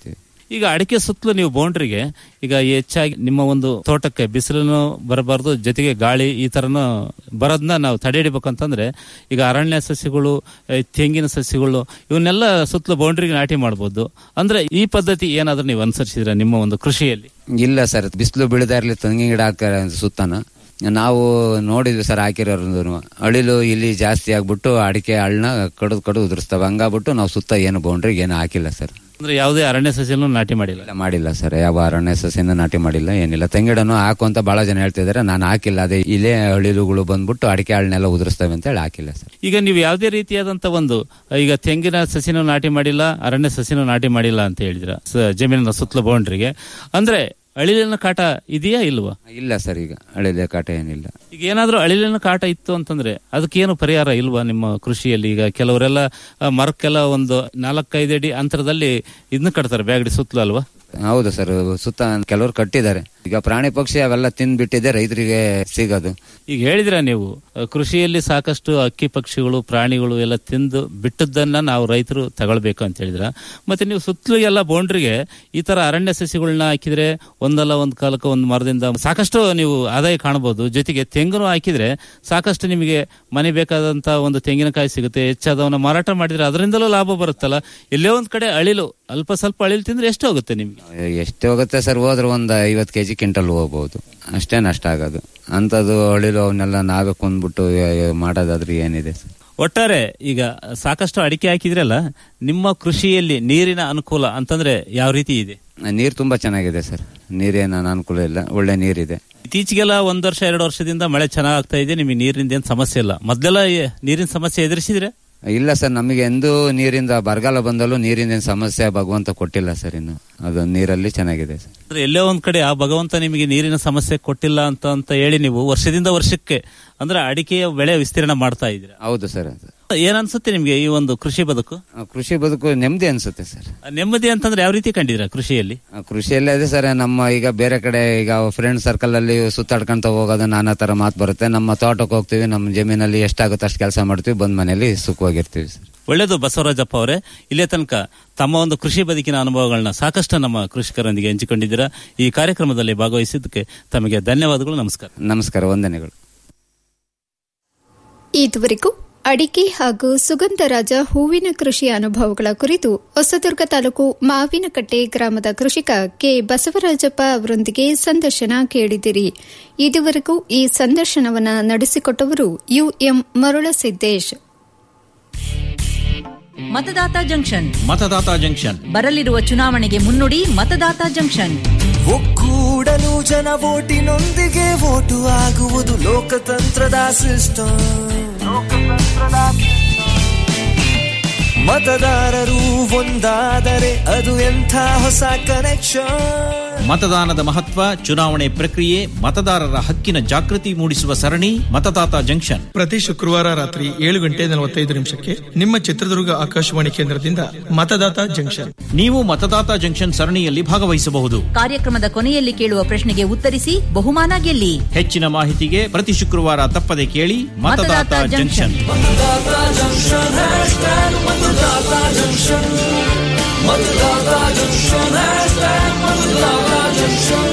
ಈಗ ಅಡಿಕೆ ಸುತ್ತಲೂ ನೀವು ಬೌಂಡ್ರಿಗೆ ಈಗ ಹೆಚ್ಚಾಗಿ ನಿಮ್ಮ ಒಂದು ತೋಟಕ್ಕೆ ಬಿಸಿಲನ್ನು ಬರಬಾರ್ದು ಜೊತೆಗೆ ಗಾಳಿ ಈ ತರನು ಬರೋದನ್ನ ನಾವು ತಡೆ ಹಿಡಿಬೇಕಂತಂದ್ರೆ ಈಗ ಅರಣ್ಯ ಸಸ್ಯಗಳು ಆ, ತೆಂಗಿನ ಸಸ್ಯಗಳು ಇವನ್ನೆಲ್ಲ ಸುತ್ತಲೂ ಬೌಂಡ್ರಿಗೆ ನಾಟಿ ಮಾಡ್ಬೋದು ಅಂದ್ರೆ ಈ ಪದ್ಧತಿ ಏನಾದ್ರೂ ನೀವು ಅನುಸರಿಸಿದ್ರೆ ನಿಮ್ಮ ಒಂದು ಕೃಷಿಯಲ್ಲಿ ಇಲ್ಲ ಸರ್ ಬಿಸಿಲು ಬೀಳದ ಇರ್ಲಿ ತೆಂಗಿನ ಗಿಡ ಹಾಕ್ತಾರೆ ಸುತ್ತಾನ ನಾವು ನೋಡಿದ್ವಿ ಸರ್ ಹಾಕಿರೋರು ಅಳಿಲು ಇಲ್ಲಿ ಜಾಸ್ತಿ ಆಗ್ಬಿಟ್ಟು ಅಡಿಕೆ ಹಳ್ಳನ ಕಡಿದು ಕಡಿದು ಉದುರಿಸ್ತವೆ ಹಂಗಾಗ್ಬಿಟ್ಟು ನಾವು ಸುತ್ತ ಏನು ಬೌಂಡ್ರಿಗೆ ಏನು ಹಾಕಿಲ್ಲ ಸರ್ ಅಂದ್ರೆ ಯಾವುದೇ ಅರಣ್ಯ ಸಸ್ಯನೂ ನಾಟಿ ಮಾಡಿಲ್ಲ ಇಲ್ಲ ಮಾಡಿಲ್ಲ ಸರ್ ಯಾವ ಅರಣ್ಯ ಸಸ್ಯನ ನಾಟಿ ಮಾಡಿಲ್ಲ ಏನಿಲ್ಲ ತೆಂಗಿಡನು ಹಾಕು ಅಂತ ಬಹಳ ಜನ ಹೇಳ್ತಿದ್ದಾರೆ ನಾನು ಹಾಕಿಲ್ಲ ಅದೇ ಇಲ್ಲೇ ಅಳಿಲುಗಳು ಬಂದ್ಬಿಟ್ಟು ಅಡಿಕೆ ಹಳ್ಳನೆಲ್ಲ ಉದುರಿಸ್ತವೆ ಅಂತ ಹೇಳಿ ಹಾಕಿಲ್ಲ ಸರ್ ಈಗ ನೀವು ಯಾವುದೇ ರೀತಿಯಾದಂತ ಒಂದು ಈಗ ತೆಂಗಿನ ಸಸಿನೂ ನಾಟಿ ಮಾಡಿಲ್ಲ ಅರಣ್ಯ ಸಸಿನೂ ನಾಟಿ ಮಾಡಿಲ್ಲ ಅಂತ ಹೇಳಿದ್ರ ಸ- ಜಮೀನಿನ ಸುತ್ತಲ ಬೌಂಡ್ರಿಗೆ ಅಂದ್ರೆ ಅಳಿಲಿನ ಕಾಟ ಇದೆಯಾ ಇಲ್ವಾ ಇಲ್ಲ ಸರ್ ಈಗ ಅಳಿಲೆ ಕಾಟ ಏನಿಲ್ಲ ಈಗ ಏನಾದ್ರೂ ಅಳಿಲಿನ ಕಾಟ ಇತ್ತು ಅಂತಂದ್ರೆ ಅದಕ್ಕೇನು ಪರಿಹಾರ ಇಲ್ವಾ ನಿಮ್ಮ ಕೃಷಿಯಲ್ಲಿ ಈಗ ಕೆಲವರೆಲ್ಲ ಆ, ಮರಕ್ಕೆಲ್ಲ ಒಂದು ನಾಲ್ಕೈದು ಅಡಿ ಅಂತರದಲ್ಲಿ ಇದನ್ನ ಕಟ್ತಾರೆ ಬ್ಯಾಗಡಿ ಸುತ್ತಲೂ ಅಲ್ವಾ ಹೌದು ಸರ್ ಸುತ್ತ ಕೆಲವರು ಕಟ್ಟಿದ್ದಾರೆ ಈಗ ಪ್ರಾಣಿ ಪಕ್ಷಿ ಅವೆಲ್ಲ ತಿಂದ್ಬಿಟ್ಟಿದೆ ರೈತರಿಗೆ ಸಿಗೋದು ಈಗ ಹೇಳಿದ್ರ ನೀವು ಆ, ಕೃಷಿಯಲ್ಲಿ ಸಾಕಷ್ಟು ಅಕ್ಕಿ ಪಕ್ಷಿಗಳು ಪ್ರಾಣಿಗಳು ಎಲ್ಲ ತಿಂದು ಬಿಟ್ಟದ್ದನ್ನ ನಾವು ರೈತರು ತಗೊಳ್ಬೇಕು ಅಂತ ಹೇಳಿದ್ರ ಮತ್ತೆ ನೀವು ಸುತ್ತಲೂ ಎಲ್ಲ ಬೌಂಡ್ರಿಗೆ ಈ ತರ ಅರಣ್ಯ ಸಸಿಗಳನ್ನ ಹಾಕಿದ್ರೆ ಒಂದಲ್ಲ ಒಂದ್ ಕಾಲಕ್ಕೆ ಒಂದು ಮರದಿಂದ ಸಾಕಷ್ಟು ನೀವು ಆದಾಯ ಕಾಣಬಹುದು ಜೊತೆಗೆ ತೆಂಗು ಹಾಕಿದ್ರೆ ಸಾಕಷ್ಟು ನಿಮಗೆ ಮನೆ ಬೇಕಾದಂತ ಒಂದು ತೆಂಗಿನಕಾಯಿ ಸಿಗುತ್ತೆ ಹೆಚ್ಚಾದವನ್ನ ಮಾರಾಟ ಮಾಡಿದ್ರೆ ಅದರಿಂದಲೂ ಲಾಭ ಬರುತ್ತಲ್ಲ ಎಲ್ಲೇ ಒಂದ್ ಕಡೆ ಅಳಿಲು ಅಲ್ಪ ಸ್ವಲ್ಪ ಅಳಿಲು ತಿಂದ್ರೆ ಎಷ್ಟು ಹೋಗುತ್ತೆ ನಿಮ್ಗೆ ಎಷ್ಟು ಹೋಗುತ್ತೆ ಸರ್ ಹೋದ್ರೆ ಒಂದು ಐವತ್ತು ಕೆಜಿ ಕ್ವಿಂಟಲ್ ಹೋಗ್ಬೋದು ಅಷ್ಟೇ ನಷ್ಟ ಆಗೋದು ಅಂಥದ್ದು ಅಳಿಲು ಅವನ್ನೆಲ್ಲ ನಾವೇ ಕೊಂದ್ಬಿಟ್ಟು ಮಾಡೋದಾದ್ರೆ ಏನಿದೆ ಸರ್ ಒಟ್ಟಾರೆ ಈಗ ಸಾಕಷ್ಟು ಅಡಿಕೆ ಹಾಕಿದ್ರಲ್ಲ ನಿಮ್ಮ ಕೃಷಿಯಲ್ಲಿ ನೀರಿನ ಅನುಕೂಲ ಅಂತಂದ್ರೆ ಯಾವ ರೀತಿ ಇದೆ ನೀರು ತುಂಬಾ ಚೆನ್ನಾಗಿದೆ ಸರ್ ನೀರೇನು ಅನಾನುಕೂಲ ಇಲ್ಲ ಒಳ್ಳೆ ನೀರಿದೆ ಇತ್ತೀಚೆಗೆಲ್ಲ ಒಂದ್ ವರ್ಷ ಎರಡು ವರ್ಷದಿಂದ ಮಳೆ ಚೆನ್ನಾಗ್ ಆಗ್ತಾ ಇದೆ ನಿಮಗೆ ನೀರಿನಿಂದ ಏನ್ ಸಮಸ್ಯೆ ಇಲ್ಲ ಮೊದಲೆಲ್ಲ ಏ- ನೀರಿನ ಸಮಸ್ಯೆ ಎದುರಿಸಿದ್ರೆ ಇಲ್ಲ ಸರ್ ನಮಗೆ ಎಂದೂ ನೀರಿಂದ ಬರಗಾಲ ಬಂದಲ್ಲೂ ನೀರಿನ ಏನ್ ಸಮಸ್ಯೆ ಭಗವಂತ ಕೊಟ್ಟಿಲ್ಲ ಸರ್ ಇನ್ನು ಅದು ನೀರಲ್ಲಿ ಚೆನ್ನಾಗಿದೆ ಸರ್ ಅಂದ್ರೆ ಎಲ್ಲೇ ಒಂದ್ ಕಡೆ ಆ ಭಗವಂತ ನಿಮಗೆ ನೀರಿನ ಸಮಸ್ಯೆ ಕೊಟ್ಟಿಲ್ಲ ಅಂತ ಅಂತ ಹೇಳಿ ನೀವು ವರ್ಷದಿಂದ ವರ್ಷಕ್ಕೆ ಅಂದ್ರೆ ಅಡಿಕೆಯ ಬೆಳೆ ವಿಸ್ತೀರ್ಣ ಮಾಡ್ತಾ ಇದ್ದೀರಾ ಹೌದು ಸರ್ ಏನ್ ಅನ್ಸುತ್ತೆ ನಿಮ್ಗೆ ಈ ಒಂದು ಕೃಷಿ ಬದುಕು ಆ, ಕೃಷಿ ಬದುಕು ನೆಮ್ಮದಿ ಅನ್ಸುತ್ತೆ ಸರ್ ನೆಮ್ಮದಿ ಅಂತಂದ್ರೆ ಯಾವ ರೀತಿ ಕಂಡಿದ್ರ ಕೃಷಿಯಲ್ಲಿ ಆ, ಕೃಷಿಯಲ್ಲಿ ಅದೇ ಸರ್ ನಮ್ಮ ಈಗ ಬೇರೆ ಕಡೆ ಈಗ ಫ್ರೆಂಡ್ ಸರ್ಕಲ್ ಅಲ್ಲಿ ಸುತ್ತಾಡ್ಕೊಂತ ಹೋಗೋದು ನಾನಾ ತರ ಮಾತು ಬರುತ್ತೆ ನಮ್ಮ ತೋಟಕ್ಕೆ ಹೋಗ್ತೀವಿ ನಮ್ಮ ಜಮೀನಲ್ಲಿ ಎಷ್ಟಾಗುತ್ತೆ ಅಷ್ಟು ಕೆಲಸ ಮಾಡ್ತೀವಿ ಬಂದ್ ಮನೇಲಿ ಸುಖವಾಗಿರ್ತೀವಿ ಸರ್ ಒಳ್ಳೆಯದು ಬಸವರಾಜಪ್ಪ ಅವರೇ ಇಲ್ಲೇ ತನಕ ತಮ್ಮ ಒಂದು ಕೃಷಿ ಬದುಕಿನ ಅನುಭವಗಳನ್ನ ಸಾಕಷ್ಟು ನಮ್ಮ ಕೃಷಿಕರೊಂದಿಗೆ ಹಂಚಿಕೊಂಡಿದ್ದೀರಾ ಈ ಕಾರ್ಯಕ್ರಮದಲ್ಲಿ ಭಾಗವಹಿಸಿದ್ದಕ್ಕೆ ತಮಗೆ ಧನ್ಯವಾದಗಳು ನಮಸ್ಕಾರ ನಮಸ್ಕಾರ ವಂದನೆಗಳು ಇದುವರೆಗೂ ಅಡಿಕೆ ಹಾಗೂ ಸುಗಂಧರಾಜ ಹೂವಿನ ಕೃಷಿ ಅನುಭವಗಳ ಕುರಿತು ಹೊಸದುರ್ಗ ತಾಲೂಕು ಮಾವಿನಕಟ್ಟೆ ಗ್ರಾಮದ ಕೃಷಿಕ ಕೆ ಬಸವರಾಜಪ್ಪ ಅವರೊಂದಿಗೆ ಸಂದರ್ಶನ ಕೇಳಿದಿರಿ ಇದುವರೆಗೂ ಈ ಸಂದರ್ಶನವನ್ನು ನಡೆಸಿಕೊಟ್ಟವರು ಯುಎಂ ಮರುಳಸಿದ್ದೇಶ್ ಮತದಾತ ಜಂಕ್ಷನ್ ಮತದಾತ ಜಂಕ್ಷನ್ ಬರಲಿರುವ ಚುನಾವಣೆಗೆ ಮುನ್ನುಡಿ ಮತದಾತ ಜಂಕ್ಷನ್ ಒಕ್ಕೂಡಲು ಜನ ಓಟಿನೊಂದಿಗೆ ಓಟು ಆಗುವುದು ಲೋಕತಂತ್ರದ ಸಿಸ್ಟಮ್ ಮತದಾರರು ಒಂದಾದರೆ ಅದು ಎಂಥ ಹೊಸ ಕನೆಕ್ಷನ್ ಮತದಾನದ ಮಹತ್ವ ಚುನಾವಣೆ ಪ್ರಕ್ರಿಯೆ ಮತದಾರರ ಹಕ್ಕಿನ ಜಾಗೃತಿ ಮೂಡಿಸುವ ಸರಣಿ ಮತದಾತ ಜಂಕ್ಷನ್ ಪ್ರತಿ ಶುಕ್ರವಾರ ರಾತ್ರಿ ಏಳು ಗಂಟೆ ನಲವತ್ತೈದು ನಿಮಿಷಕ್ಕೆ ನಿಮ್ಮ ಚಿತ್ರದುರ್ಗ ಆಕಾಶವಾಣಿ ಕೇಂದ್ರದಿಂದ ಮತದಾತ ಜಂಕ್ಷನ್ ನೀವು ಮತದಾತ ಜಂಕ್ಷನ್ ಸರಣಿಯಲ್ಲಿ ಭಾಗವಹಿಸಬಹುದು ಕಾರ್ಯಕ್ರಮದ ಕೊನೆಯಲ್ಲಿ ಕೇಳುವ ಪ್ರಶ್ನೆಗೆ ಉತ್ತರಿಸಿ ಬಹುಮಾನ ಗೆಲ್ಲಿ ಹೆಚ್ಚಿನ ಮಾಹಿತಿಗೆ ಪ್ರತಿ ಶುಕ್ರವಾರ ತಪ್ಪದೆ ಕೇಳಿ ಮತದಾತ ಮತದಾತ ಜಂಕ್ಷನ್ ಮತದಾತ ಜಂಕ್ಷನ್ ಹ್ಯಾಶ್ಟ್ಯಾಗ್ ಮತದಾತ ಜಂಕ್ಷನ್ ಮತದಾತ ಜಂಕ್ಷನ್ ಹ್ಯಾಶ್ಟ್ಯಾಗ್ ಮತದಾತ ಜಂಕ್ಷನ್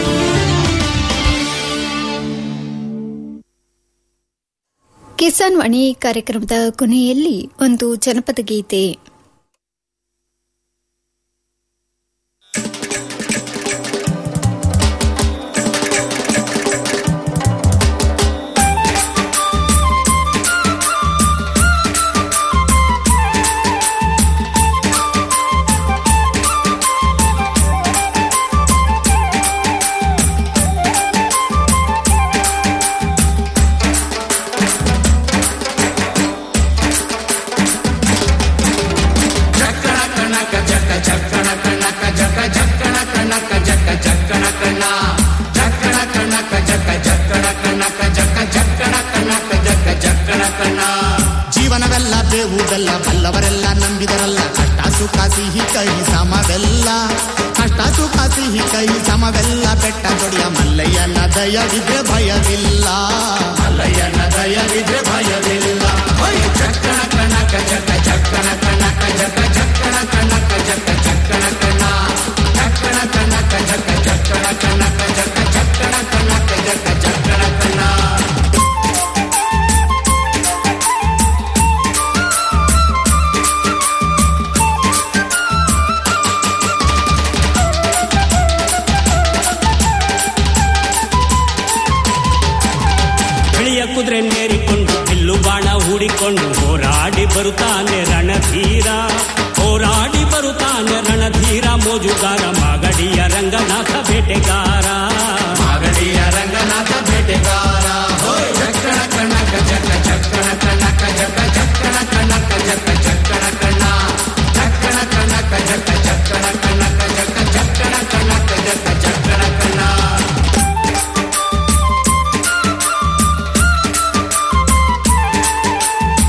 ಕಿಸಾನ್ ವಾಣಿ ಕಾರ್ಯಕ್ರಮದ ಕೊನೆಯಲ್ಲಿ ಒಂದು ಜನಪದ ಗೀತೆ ಜೀವನವೆಲ್ಲ ಬೇವು ಬೆಲ್ಲ ಬಲ್ಲವರೆಲ್ಲ ನಂಬಿದರಲ್ಲ ಕಷ್ಟ ಸುಖ ಸಿಹಿ ಕೈ ಸಮವೆಲ್ಲ ಕಷ್ಟ ಸುಖ ಸಿಹಿ ಕೈ ಸಮವೆಲ್ಲ ಬೆಟ್ಟ ಕೊಡಿಯ ಮಲ್ಲಯ್ಯನ ದಯವಿದ್ರೆ ಭಯವಿಲ್ಲ ಮಲ್ಲಯ್ಯನ ದಯವಿದ್ರೆ ಭಯವಿಲ್ಲ ಹೊಯ್ ಚಕ್ಕಣ ಕಣಕ ಚಕ್ಕ ಚಕ್ಕಣ ಕಣಕ ಜಕ ಚಕ್ಕಣ ಕಣಕ ಜಕ ಚಕ್ಕಣ ಕಣ ಚಕ್ಕಣ ಬರುತ್ತಾನೆ ರಣಧೀರ ಹೋರಾಡಿ ಬರುತ್ತಾನೆ ರಣಧೀರ ಮೋಜುಗಾರ ಮಾಗಡಿಯ ರಂಗನಾಥ ಬೇಟೆಗಾರ